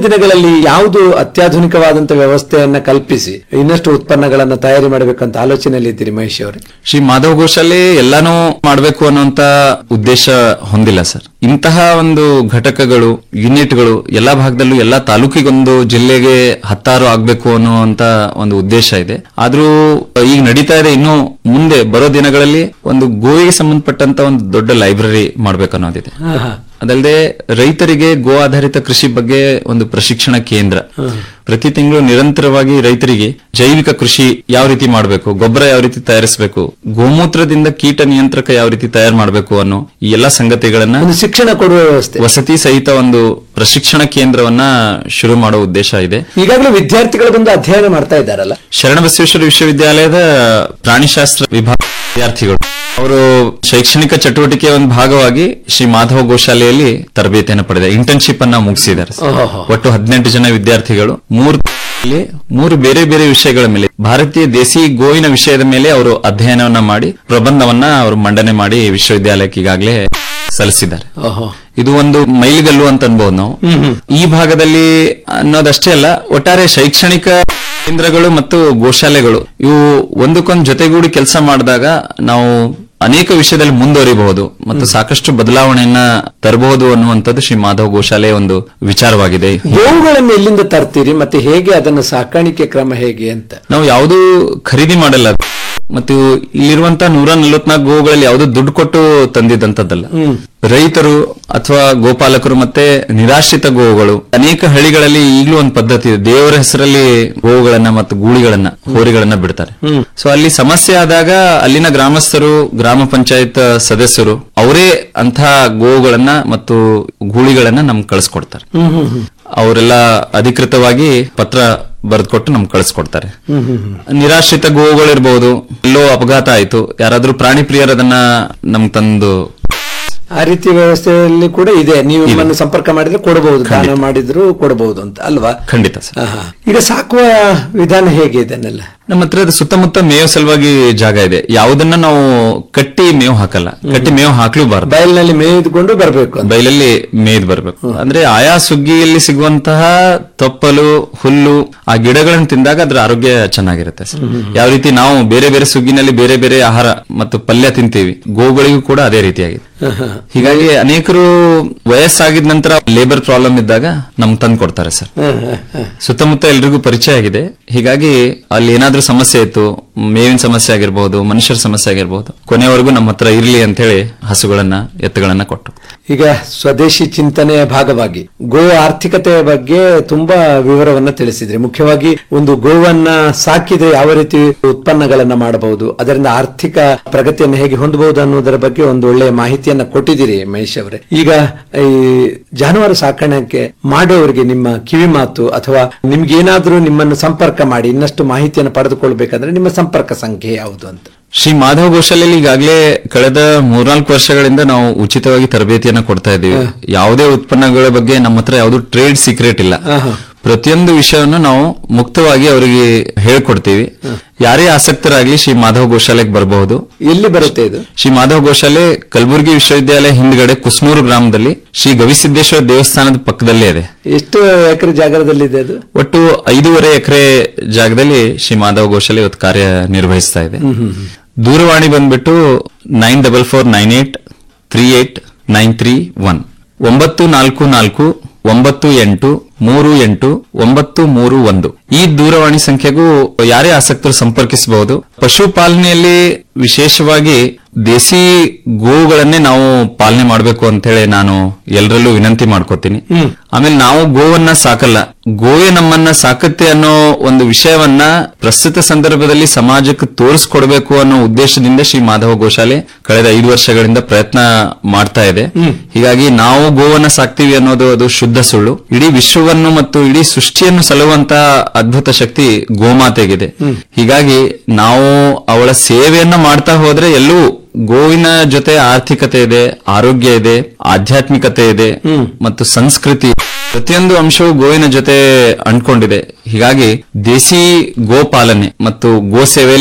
ದಿನಗಳಲ್ಲಿ ಯಾವುದು ಅತ್ಯಾಧುನಿಕವಾದಂತ ವ್ಯವಸ್ಥೆಯನ್ನ ಕಲ್ಪಿಸಿ ಇನ್ನಷ್ಟು ಉತ್ಪನ್ನಗಳನ್ನ ತಯಾರಿ ಮಾಡಬೇಕಂತ ಆಲೋಚನೆಯಲ್ಲಿ ಇದ್ದೀರಿ ಮಹೇಶ್ ಅವರೇ ಶ್ರೀ ಮಾಧವ್ ಘೋಷಾಲೆ ಎಲ್ಲಾನು ಮಾಡಬೇಕು ಅನ್ನುವಂತ ಉದ್ದೇಶ ಹೊಂದಿಲ್ಲ ಸರ್ ಇಂತಹ ಒಂದು ಘಟಕಗಳು ಯೂನಿಟ್ಗಳು ಎಲ್ಲಾ ಭಾಗದಲ್ಲೂ ಎಲ್ಲಾ ತಾಲೂಕಿಗೊಂದು ಜಿಲ್ಲೆಗೆ ಹತ್ತಾರು ಆಗ್ಬೇಕು ಅನ್ನುವಂತ ಒಂದು ಉದ್ದೇಶ ಇದೆ ಆದ್ರೂ ಈಗ ನಡೀತಾ ಇದೆ ಇನ್ನು ಮುಂದೆ ಬರೋ ದಿನಗಳಲ್ಲಿ ಒಂದು ಗೋವಿಗೆ ಸಂಬಂಧಪಟ್ಟಂತ ಒಂದು ದೊಡ್ಡ ಲೈಬ್ರರಿ ಮಾಡ್ಬೇಕನ್ನೋದಿದೆ ಅದಲ್ಲದೆ ರೈತರಿಗೆ ಗೋ ಆಧಾರಿತ ಕೃಷಿ ಬಗ್ಗೆ ಒಂದು ಪ್ರಶಿಕ್ಷಣ ಕೇಂದ್ರ ಪ್ರತಿ ತಿಂಗಳು ನಿರಂತರವಾಗಿ ರೈತರಿಗೆ ಜೈವಿಕ ಕೃಷಿ ಯಾವ ರೀತಿ ಮಾಡಬೇಕು ಗೊಬ್ಬರ ಯಾವ ರೀತಿ ತಯಾರಿಸಬೇಕು ಗೋಮೂತ್ರದಿಂದ ಕೀಟ ನಿಯಂತ್ರಕ ಯಾವ ರೀತಿ ತಯಾರು ಮಾಡಬೇಕು ಅನ್ನೋ ಈ ಎಲ್ಲಾ ಸಂಗತಿಗಳನ್ನ ಒಂದು ಶಿಕ್ಷಣ ಕೊಡುವ ವ್ಯವಸ್ಥೆ ವಸತಿ ಸಹಿತ ಒಂದು ಪ್ರಶಿಕ್ಷಣ ಕೇಂದ್ರವನ್ನ ಶುರು ಮಾಡೋ ಉದ್ದೇಶ ಇದೆ ಈಗಾಗಲೇ ವಿದ್ಯಾರ್ಥಿಗಳು ಬಂದು ಅಧ್ಯಯನ ಮಾಡ್ತಾ ಇದ್ದಾರಲ್ಲ ಶರಣಬಸವೇಶ್ವರ ವಿಶ್ವವಿದ್ಯಾಲಯದ ಪ್ರಾಣಿಶಾಸ್ತ್ರ ವಿಭಾಗ ವಿದ್ಯಾರ್ಥಿಗಳು ಅವರು ಶೈಕ್ಷಣಿಕ ಚಟುವಟಿಕೆಯ ಒಂದು ಭಾಗವಾಗಿ ಶ್ರೀ ಮಾಧವ ಗೋಶಾಲೆಯಲ್ಲಿ ತರಬೇತಿಯನ್ನು ಪಡೆದ ಇಂಟರ್ನ್ಶಿಪ್ ಅನ್ನ ಮುಗಿಸಿದ್ದಾರೆ ಸರ್. ಓಹೋ. ಒಟ್ಟು ಹದಿನೆಂಟು ಜನ ವಿದ್ಯಾರ್ಥಿಗಳು ಮೂರು ತಿಂಗಳಲ್ಲಿ ಮೂರು ಬೇರೆ ಬೇರೆ ವಿಷಯಗಳ ಮೇಲೆ ಭಾರತೀಯ ದೇಸಿ ಗೋವಿನ ವಿಷಯದ ಮೇಲೆ ಅವರು ಅಧ್ಯಯನವನ್ನ ಮಾಡಿ ಪ್ರಬಂಧವನ್ನ ಅವರು ಮಂಡನೆ ಮಾಡಿ ವಿಶ್ವವಿದ್ಯಾಲಯಕ್ಕೆ ಈಗಾಗಲೇ ಸಲ್ಲಿಸಿದ್ದಾರೆ ಓಹೋ ಇದು ಒಂದು ಮೈಲಿಗಲ್ಲು ಅಂತ ಅನ್ಬಹುದು ನಾವು ಈ ಭಾಗದಲ್ಲಿ ಅನ್ನೋದಷ್ಟೇ ಅಲ್ಲ ಒಟ್ಟಾರೆ ಶೈಕ್ಷಣಿಕ ಕೇಂದ್ರಗಳು ಮತ್ತು ಗೋಶಾಲೆಗಳು ಇವು ಒಂದಕ್ಕೊಂದು ಜೊತೆಗೂಡಿ ಕೆಲಸ ಮಾಡಿದಾಗ ನಾವು ಅನೇಕ ವಿಷಯದಲ್ಲಿ ಮುಂದುವರಿಬಹುದು ಮತ್ತು ಸಾಕಷ್ಟು ಬದಲಾವಣೆಯನ್ನ ತರಬಹುದು ಅನ್ನುವಂಥದ್ದು ಶ್ರೀ ಮಾಧವ್ ಗೋಶಾಲೆಯ ಒಂದು ವಿಚಾರವಾಗಿದೆ ಗೋವುಗಳನ್ನು ಎಲ್ಲಿಂದ ತರ್ತೀರಿ ಮತ್ತೆ ಹೇಗೆ ಅದನ್ನ ಸಾಕಾಣಿಕೆ ಕ್ರಮ ಹೇಗೆ ಅಂತ ನಾವು ಯಾವುದು ಖರೀದಿ ಮಾಡಲ್ಲ ಮತ್ತು ಇಲ್ಲಿರುವಂತಹ ನೂರ ನಲವತ್ನಾಲ್ಕು ಗೋವುಗಳಲ್ಲಿ ಯಾವುದು ದುಡ್ಡು ಕೊಟ್ಟು ತಂದಿದ್ದಂತದ್ದಲ್ಲ ರೈತರು ಅಥವಾ ಗೋಪಾಲಕರು ಮತ್ತೆ ನಿರಾಶ್ರಿತ ಗೋವುಗಳು ಅನೇಕ ಹಳ್ಳಿಗಳಲ್ಲಿ ಈಗಲೂ ಒಂದು ಪದ್ಧತಿ ಇದೆ ದೇವರ ಹೆಸರಲ್ಲಿ ಗೋವುಗಳನ್ನ ಮತ್ತು ಗೂಳಿಗಳನ್ನ ಹೋರಿಗಳನ್ನ ಬಿಡ್ತಾರೆ ಸೊ ಅಲ್ಲಿ ಸಮಸ್ಯೆ ಆದಾಗ ಅಲ್ಲಿನ ಗ್ರಾಮಸ್ಥರು ಗ್ರಾಮ ಪಂಚಾಯತ್ ಸದಸ್ಯರು ಅವರೇ ಅಂತಹ ಗೋವುಗಳನ್ನ ಮತ್ತು ಗೂಳಿಗಳನ್ನ ನಮ್ಗೆ ಕಳಿಸ್ಕೊಡ್ತಾರೆ ಅವರೆಲ್ಲ ಅಧಿಕೃತವಾಗಿ ಪತ್ರ ಬರೆದುಕೊಟ್ಟು ನಮ್ಗೆ ಕಳಿಸ್ಕೊಡ್ತಾರೆ ನಿರಾಶ್ರಿತ ಗೋವುಗಳಿರ್ಬೋದು ಎಲ್ಲೋ ಅಪಘಾತ ಆಯ್ತು ಯಾರಾದ್ರೂ ಪ್ರಾಣಿ ಪ್ರಿಯರು ಅದನ್ನ ನಮ್ಗೆ ತಂದು ಆ ರೀತಿ ವ್ಯವಸ್ಥೆಯಲ್ಲಿ ಕೂಡ ಇದೆ ನೀವು ಇದೆ. ನಿಮ್ಮನ್ನು ಸಂಪರ್ಕ ಮಾಡಿದ್ರೆ ಕೊಡಬಹುದು ದಾನ ಖಂಡಿತ. ಮಾಡಿದ್ರು ಕೊಡಬಹುದು ಅಂತ ಅಲ್ವಾ ಖಂಡಿತ ಸರ್ ಆಹಾ. ಈಗ ಸಾಕುವ ವಿಧಾನ ಹೇಗೆ ಇದನ್ನೆಲ್ಲ ನಮ್ಮ ಹತ್ರ ಅದು ಸುತ್ತಮುತ್ತ ಮೇವು ಸಲುವಾಗಿ ಜಾಗ ಇದೆ ಯಾವುದನ್ನ ನಾವು ಕಟ್ಟಿ ಮೇವು ಹಾಕಲ್ಲ ಕಟ್ಟಿ ಮೇವು ಹಾಕ್ಲೂಬಾರ್ದು ಬಯಲಿನಲ್ಲಿ ಮೇಯ್ದುಕೊಂಡು ಬರಬೇಕು ಅಂತ ಬೈಲಲ್ಲಿ ಮೇಯ್ದು ಬರ್ಬೇಕು ಅಂದ್ರೆ ಆಯಾ ಸುಗ್ಗಿಯಲ್ಲಿ ಸಿಗುವಂತಹ ತೊಪ್ಪಲು ಹುಲ್ಲು ಆ ಗಿಡಗಳನ್ನು ತಿಂದಾಗ ಅದ್ರ ಆರೋಗ್ಯ ಚೆನ್ನಾಗಿರುತ್ತೆ ಸರ್ ಯಾವ ರೀತಿ ನಾವು ಬೇರೆ ಬೇರೆ ಸುಗ್ಗಿನಲ್ಲಿ ಬೇರೆ ಬೇರೆ ಆಹಾರ ಮತ್ತು ಪಲ್ಯ ತಿಂತೀವಿ ಗೋಗಳಿಗೂ ಕೂಡ ಅದೇ ರೀತಿಯಾಗಿದೆ ಹೀಗಾಗಿ ಅನೇಕರು ವಯಸ್ಸಾಗಿದ ನಂತರ ಲೇಬರ್ ಪ್ರಾಬ್ಲಮ್ ಇದ್ದಾಗ ನಮ್ಗೆ ತಂದು ಕೊಡ್ತಾರೆ ಸರ್ ಸುತ್ತಮುತ್ತ ಎಲ್ರಿಗೂ ಪರಿಚಯ ಆಗಿದೆ ಹೀಗಾಗಿ ಅಲ್ಲಿ ಏನಾದ್ರೂ ಸಮಸ್ಯೆ ಇತ್ತು ಮೇವಿನ ಸಮಸ್ಯೆ ಆಗಿರ್ಬಹುದು ಮನುಷ್ಯರ ಸಮಸ್ಯೆ ಆಗಿರ್ಬಹುದು ಕೊನೆವರೆಗೂ ನಮ್ಮ ಹತ್ರ ಇರ್ಲಿ ಅಂತ ಹೇಳಿ ಹಸುಗಳನ್ನ ಎತ್ತುಗಳನ್ನ ಕೊಟ್ಟು ಈಗ ಸ್ವದೇಶಿ ಚಿಂತನೆಯ ಭಾಗವಾಗಿ ಗೋ ಆರ್ಥಿಕತೆಯ ಬಗ್ಗೆ ತುಂಬಾ ವಿವರವನ್ನ ತಿಳಿಸಿದ್ರಿ ಮುಖ್ಯವಾಗಿ ಒಂದು ಗೋವನ್ನ ಸಾಕಿದ್ರೆ ಯಾವ ರೀತಿ ಉತ್ಪನ್ನಗಳನ್ನ ಮಾಡಬಹುದು ಅದರಿಂದ ಆರ್ಥಿಕ ಪ್ರಗತಿಯನ್ನು ಹೇಗೆ ಹೊಂದಬಹುದು ಅನ್ನೋದರ ಬಗ್ಗೆ ಒಂದು ಒಳ್ಳೆಯ ಮಾಹಿತಿಯನ್ನ ಕೊಟ್ಟಿದ್ದೀರಿ ಮಹೇಶ್ ಅವರೇ ಈಗ ಈ ಜಾನುವಾರು ಸಾಕಾಣಿಕೆ ಮಾಡುವವರಿಗೆ ನಿಮ್ಮ ಕಿವಿ ಮಾತು ಅಥವಾ ನಿಮ್ಗೇನಾದ್ರೂ ನಿಮ್ಮನ್ನು ಸಂಪರ್ಕ ಮಾಡಿ ಇನ್ನಷ್ಟು ಮಾಹಿತಿಯನ್ನು ಪಡೆದುಕೊಳ್ಬೇಕಂದ್ರೆ ನಿಮ್ಮ ಸಂಪರ್ಕ ಸಂಖ್ಯೆ ಯಾವುದು ಅಂತ ಶ್ರೀ ಮಾಧವ ಗೋಶಾಲೆಯಲ್ಲಿ ಈಗಾಗಲೇ ಕಳೆದ ಮೂರ್ನಾಲ್ಕು ವರ್ಷಗಳಿಂದ ನಾವು ಉಚಿತವಾಗಿ ತರಬೇತಿಯನ್ನ ಕೊಡ್ತಾ ಇದ್ದೀವಿ ಯಾವುದೇ ಉತ್ಪನ್ನಗಳ ಬಗ್ಗೆ ನಮ್ಮ ಹತ್ರ ಯಾವುದು ಟ್ರೇಡ್ ಸೀಕ್ರೆಟ್ ಇಲ್ಲ ಪ್ರತಿಯೊಂದು ವಿಷಯವನ್ನು ನಾವು ಮುಕ್ತವಾಗಿ ಅವರಿಗೆ ಹೇಳ್ಕೊಡ್ತೀವಿ ಯಾರೇ ಆಸಕ್ತರಾಗ್ಲಿ ಶ್ರೀ ಮಾಧವ ಗೋಶಾಲೆಗೆ ಬರಬಹುದು ಎಲ್ಲಿ ಬರುತ್ತೆ ಇದು ಶ್ರೀ ಮಾಧವ ಗೋಶಾಲೆ ಕಲಬುರಗಿ ವಿಶ್ವವಿದ್ಯಾಲಯ ಹಿಂದ್ಗಡೆ ಕುಸ್ನೂರು ಗ್ರಾಮದಲ್ಲಿ ಶ್ರೀ ಗವಿಸಿದ್ದೇಶ್ವರ ದೇವಸ್ಥಾನದ ಪಕ್ಕದಲ್ಲೇ ಇದೆ ಎಷ್ಟು ಎಕರೆ ಜಾಗದಲ್ಲಿದೆ ಅದು ಒಟ್ಟು ಐದೂವರೆ ಎಕರೆ ಜಾಗದಲ್ಲಿ ಶ್ರೀ ಮಾಧವ ಗೋಶಾಲೆ ಇವತ್ತು ಕಾರ್ಯ ನಿರ್ವಹಿಸ್ತಾ ಇದೆ ದೂರವಾಣಿ ಬಂದ್ಬಿಟ್ಟು nine double four nine eight three eight nine three one ಒಂಬತ್ತು ನಾಲ್ಕು ನಾಲ್ಕು ಒಂಬತ್ತು ಎಂಟು ಮೂರು ಎಂಟು ಒಂಬತ್ತು ಮೂರು ಒಂದು ಈ ದೂರವಾಣಿ ಸಂಖ್ಯೆಗೂ ಯಾರೇ ಆಸಕ್ತರು ಸಂಪರ್ಕಿಸಬಹುದು ಪಶುಪಾಲನೆಯಲ್ಲಿ ವಿಶೇಷವಾಗಿ ದೇಸಿ ಗೋವುಗಳನ್ನೇ ನಾವು ಪಾಲನೆ ಮಾಡಬೇಕು ಅಂತ ಹೇಳಿ ನಾನು ಎಲ್ಲರಲ್ಲೂ ವಿನಂತಿ ಮಾಡ್ಕೋತೀನಿ ಆಮೇಲೆ ನಾವು ಗೋವನ್ನ ಸಾಕಲ್ಲ ಗೋವೆ ನಮ್ಮನ್ನ ಸಾಕತ್ತೆ ಅನ್ನೋ ಒಂದು ವಿಷಯವನ್ನ ಪ್ರಸ್ತುತ ಸಂದರ್ಭದಲ್ಲಿ ಸಮಾಜಕ್ಕೆ ತೋರಿಸ್ಕೊಡ್ಬೇಕು ಅನ್ನೋ ಉದ್ದೇಶದಿಂದ ಶ್ರೀ ಮಾಧವ ಗೋಶಾಲೆ ಕಳೆದ ಐದು ವರ್ಷಗಳಿಂದ ಪ್ರಯತ್ನ ಮಾಡ್ತಾ ಇದೆ ಹೀಗಾಗಿ ನಾವು ಗೋವನ್ನ ಸಾಕ್ತಿವಿ ಅನ್ನೋದು ಅದು ಶುದ್ಧ ಸುಳ್ಳು ಇಡೀ ವಿಶ್ವವನ್ನು ಮತ್ತು ಇಡೀ ಸೃಷ್ಟಿಯನ್ನು ಸಲುವಂತ ಅದ್ಭುತ ಶಕ್ತಿ ಗೋಮಾತೆಗಿದೆ ಹೀಗಾಗಿ ನಾವು ಅವಳ ಸೇವೆಯನ್ನ ಮಾಡ್ತಾ ಹೋದ್ರೆ ಎಲ್ಲೂ ಗೋವಿನ ಜೊತೆ ಆರ್ಥಿಕತೆ ಇದೆ ಆರೋಗ್ಯ ಇದೆ ಆಧ್ಯಾತ್ಮಿಕತೆ ಇದೆ ಮತ್ತು ಸಂಸ್ಕೃತಿ ಪ್ರತಿಯೊಂದು ಅಂಶವು ಗೋವಿನ ಜೊತೆ ಅಂಟ್ಕೊಂಡಿದೆ ಹೀಗಾಗಿ ದೇಸಿ ಗೋಪಾಲನೆ ಮತ್ತು ಗೋ ಸೇವೆಯಲ್ಲಿ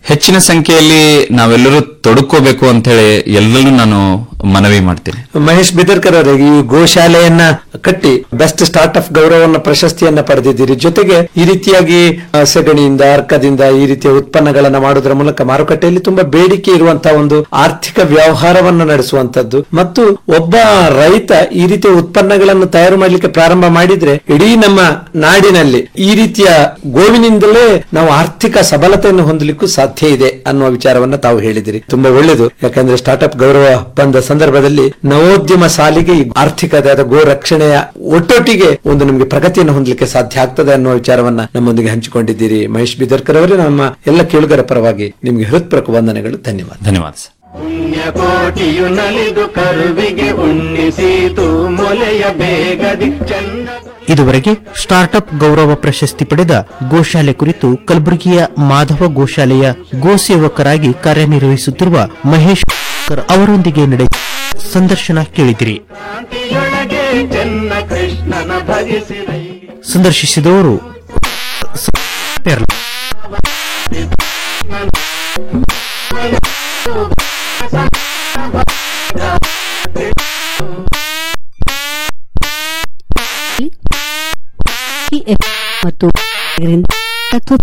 ಹೆಚ್ಚಿನ ಸಂಖ್ಯೆಯಲ್ಲಿ ನಾವೆಲ್ಲರೂ ತೊಡಕೋಬೇಕು ಅಂತ ಹೇಳಿ ಎಲ್ಲರೂ ನಾನು ಮನವಿ ಮಾಡ್ತೀನಿ ಮಹೇಶ್ ಬಿದರ್ಕರ್ ಅವರಿಗೆ ಈ ಗೋಶಾಲೆಯನ್ನ ಕಟ್ಟಿ ಬೆಸ್ಟ್ ಸ್ಟಾರ್ಟ್ ಅಪ್ ಗೌರವವನ್ನು ಪ್ರಶಸ್ತಿಯನ್ನ ಪಡೆದಿದ್ದೀರಿ ಜೊತೆಗೆ ಈ ರೀತಿಯಾಗಿ ಆ, ಸೆಗಣಿಯಿಂದ ಅರ್ಕದಿಂದ ಈ ರೀತಿಯ ಉತ್ಪನ್ನಗಳನ್ನ ಮಾಡೋದ್ರ ಮೂಲಕ ಮಾರುಕಟ್ಟೆಯಲ್ಲಿ ತುಂಬಾ ಬೇಡಿಕೆ ಇರುವಂತಹ ಒಂದು ಆರ್ಥಿಕ ವ್ಯವಹಾರವನ್ನು ನಡೆಸುವಂತದ್ದು ಮತ್ತು ಒಬ್ಬ ರೈತ ಈ ರೀತಿಯ ಉತ್ಪನ್ನಗಳನ್ನು ತಯಾರು ಮಾಡಲಿಕ್ಕೆ ಪ್ರಾರಂಭ ಮಾಡಿದ್ರೆ ಇಡೀ ನಮ್ಮ ನಾಡಿನಲ್ಲಿ ಈ ರೀತಿಯ ಗೋವಿನಿಂದಲೇ ನಾವು ಆರ್ಥಿಕ ಸಬಲತೆಯನ್ನು ಹೊಂದಲಿಕ್ಕೂ ಸಾಧ್ಯ ಇದೆ ಅನ್ನುವ ವಿಚಾರವನ್ನ ತಾವು ಹೇಳಿದಿರಿ ತುಂಬಾ ಒಳ್ಳೆಯದು ಯಾಕಂದ್ರೆ ಸ್ಟಾರ್ಟ್ಅಪ್ ಗೌರವ ಬಂದ ಸಂದರ್ಭದಲ್ಲಿ ನವೋದ್ಯಮ ಸಾಲಿಗೆ ಈ ಆರ್ಥಿಕತೆ ಗೋ ರಕ್ಷಣೆಯ ಒಟ್ಟೊಟ್ಟಿಗೆ ಒಂದು ನಮಗೆ ಪ್ರಗತಿಯನ್ನು ಹೊಂದಲಿಕ್ಕೆ ಸಾಧ್ಯ ಆಗ್ತದೆ ಅನ್ನುವ ವಿಚಾರವನ್ನ ನಮ್ಮೊಂದಿಗೆ ಹಂಚಿಕೊಂಡಿದ್ದೀರಿ ಮಹೇಶ್ ಬಿದರ್ಕರ್ ಅವರೇ ನಮ್ಮ ಎಲ್ಲ ಕೇಳುಗರ ಪರವಾಗಿ ನಿಮಗೆ ಹೃತ್ಪೂರ್ವಕ ವಂದನೆಗಳು ಧನ್ಯವಾದ ಧನ್ಯವಾದ ಸರ್ ಪುಣ್ಯಕೋಟಿಯು ನಲಿದು ಕರುವಿಗೆ ಉಣ್ಣಿಸೀತು ಮೊಲೆಯ ಬೇಗದಿ ಚಂದ ಇದುವರೆಗೆ ಸ್ಟಾರ್ಟ್ಅಪ್ ಗೌರವ ಪ್ರಶಸ್ತಿ ಪಡೆದ ಗೋಶಾಲೆ ಕುರಿತು ಕಲಬುರಗಿಯ ಮಾಧವ ಗೋಶಾಲೆಯ ಗೋಸೇವಕರಾಗಿ ಕಾರ್ಯನಿರ್ವಹಿಸುತ್ತಿರುವ ಮಹೇಶ್ ಅವರೊಂದಿಗೆ ನಡೆದ ಸಂದರ್ಶನ ಕೇಳಿದಿರಿ ಕಾಂತಿಯೊಳಗೆ ಚೆನ್ನ ಕೃಷ್ಣನ ಭಜಿಸಿರೈ ಸಂದರ್ಶಿಸಿದವರು ಪೆರ್ಲ. ಈ ಎಫ್ ಮತ್ತು ಇದರಿಂದ ತತ್ವ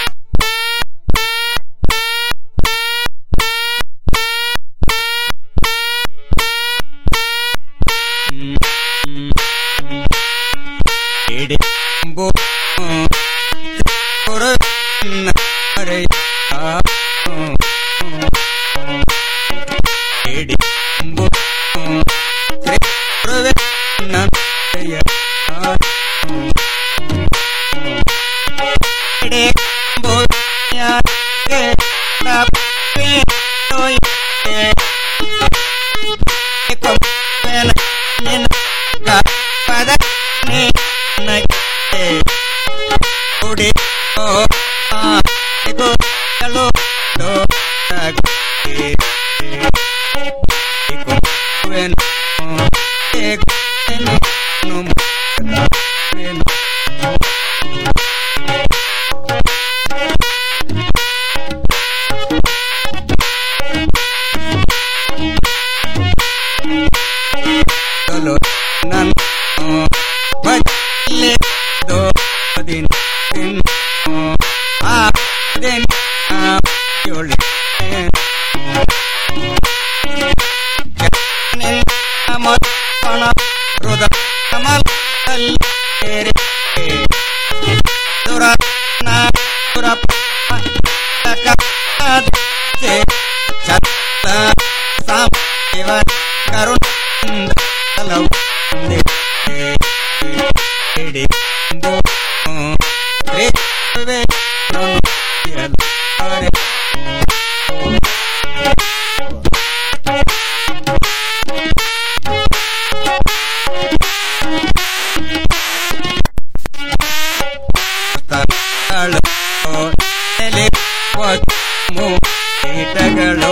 ಕೀಟಗಳು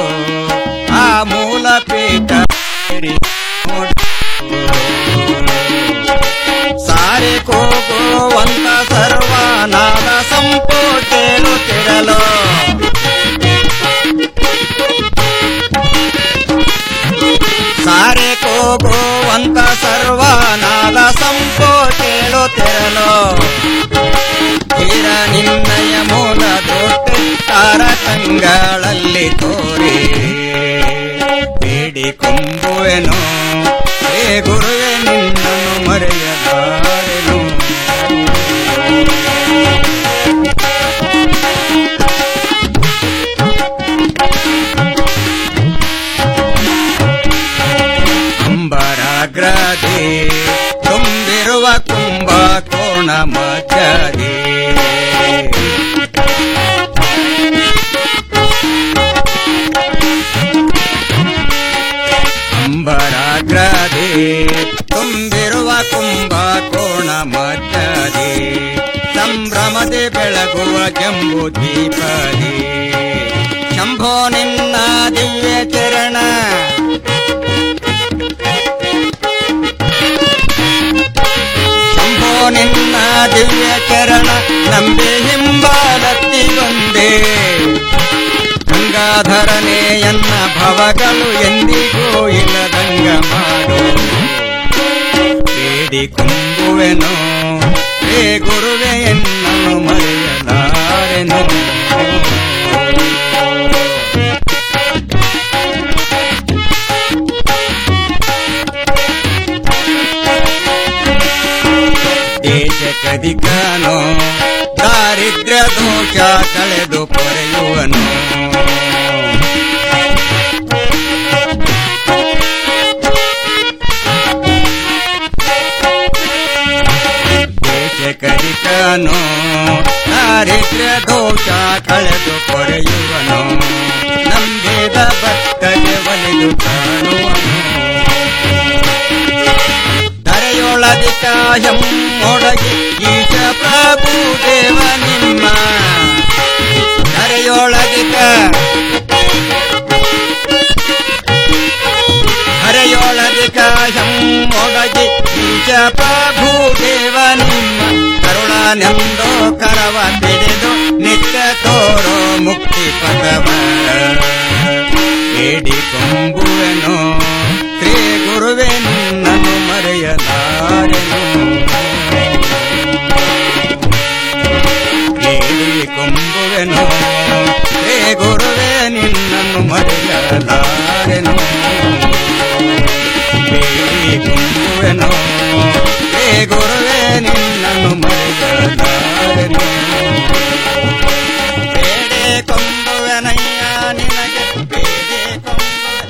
ಆ ಮೂಲ ಪೀಠ ಸಾರಿ ಕೂಗುವಂತ ಸರ್ವನಾದ ಸಂಪು ಕೇಳುತ್ತಿರಲು ಸಾರೆ ಕೂಗುವಂತ ಸರ್ವನಾದ ಸಂಪು ಕೇಳುತ್ತಿರಲು ತೀರ ನಿನ್ನಯ ಮೂಲ ದೊಡ್ಡ ತಾರಕಂಗಳಲ್ಲಿ ತೋರಿ ಬೇಡಿಕೊಂಬುವೆನು ಹೇ ಗುರುವೆ ನಿನ್ನನ್ನು ಮರೆಯಲಾರೆನು ಅಂಬರಾಗ್ರದಿ ತುಂಬಿರುವ ಕುಂಭಕೋಣ ಮಧ್ಯದಿ ಅಂಬರಾಗ್ರದಿ ತುಂಬಿರುವ ಕುಂಭಕೋಣ ಮಧ್ಯದಿ ಸಂಭ್ರಮದೆ ಬೆಳಗುವ ಜಂಬು ದೀಪದಿ ಶಂಭೋ ನಿನ್ನ ದಿವ್ಯ ಚರಣ ಶಂಭೋ ನಿನ್ನ ದಿವ್ಯ ಚರಣ ನಂಬಿ ಹಿಂಬಾಲತ್ತಿ ಬಂದೆ ಹರನೆ ಎನ್ನ ಭವಗಳು ಎಂದಿಗೂ ಇಲ್ಲದಂಗ ಮಾಡು ಬೇಡಿ ಕುಂಬುವೆನು ಹೇ ಗುರುವೆ ಎನ್ನನು ಮರೆಯಲಾರೆನು ದೇಶಕಧಿಕನು ದಾರಿದ್ರ್ಯ ದೋಷ ಕಳೆದು ಪೊರೆಯುವನು ದೇಶಕಧಿಕನು ದಾರಿದ್ರ್ಯ ದೋಷ ಕಳೆದು ಪೊರೆಯುವನು ನಂಬಿದ ಭಕ್ತಗೆ ಒಲಿದು ಕಾಣುವನು ಧರೆಯೊಳದಿಕ ಹೆಮ್ಮೊಡಗಿ ಈಶ ಪ್ರಭು ದೇವ ನಿಮ್ಮ ಧರೆಯೊಳದಿಕ ಹರೆಯೊಳದಿಕ ಹೆಮ್ಮೊಡಗಿ ಈಶ ಪ್ರಭು ದೇವ ನಿಮ್ಮ ಕರುಣನೆಂದೋ ಕರವ ಬಿಡಿದು ನಿತ್ಯ ತೋರೋ ಮುಕ್ತಿ ಪದವ ಬೇಡಿ ಕೊಂಬುವೆನು ಶ್ರೀ ಗುರುವೆ ನಿನ್ನನ್ನು ಮರೆಯಲಾರೆನು ಬೇಡಿ ಕೊಂಬುವೆನು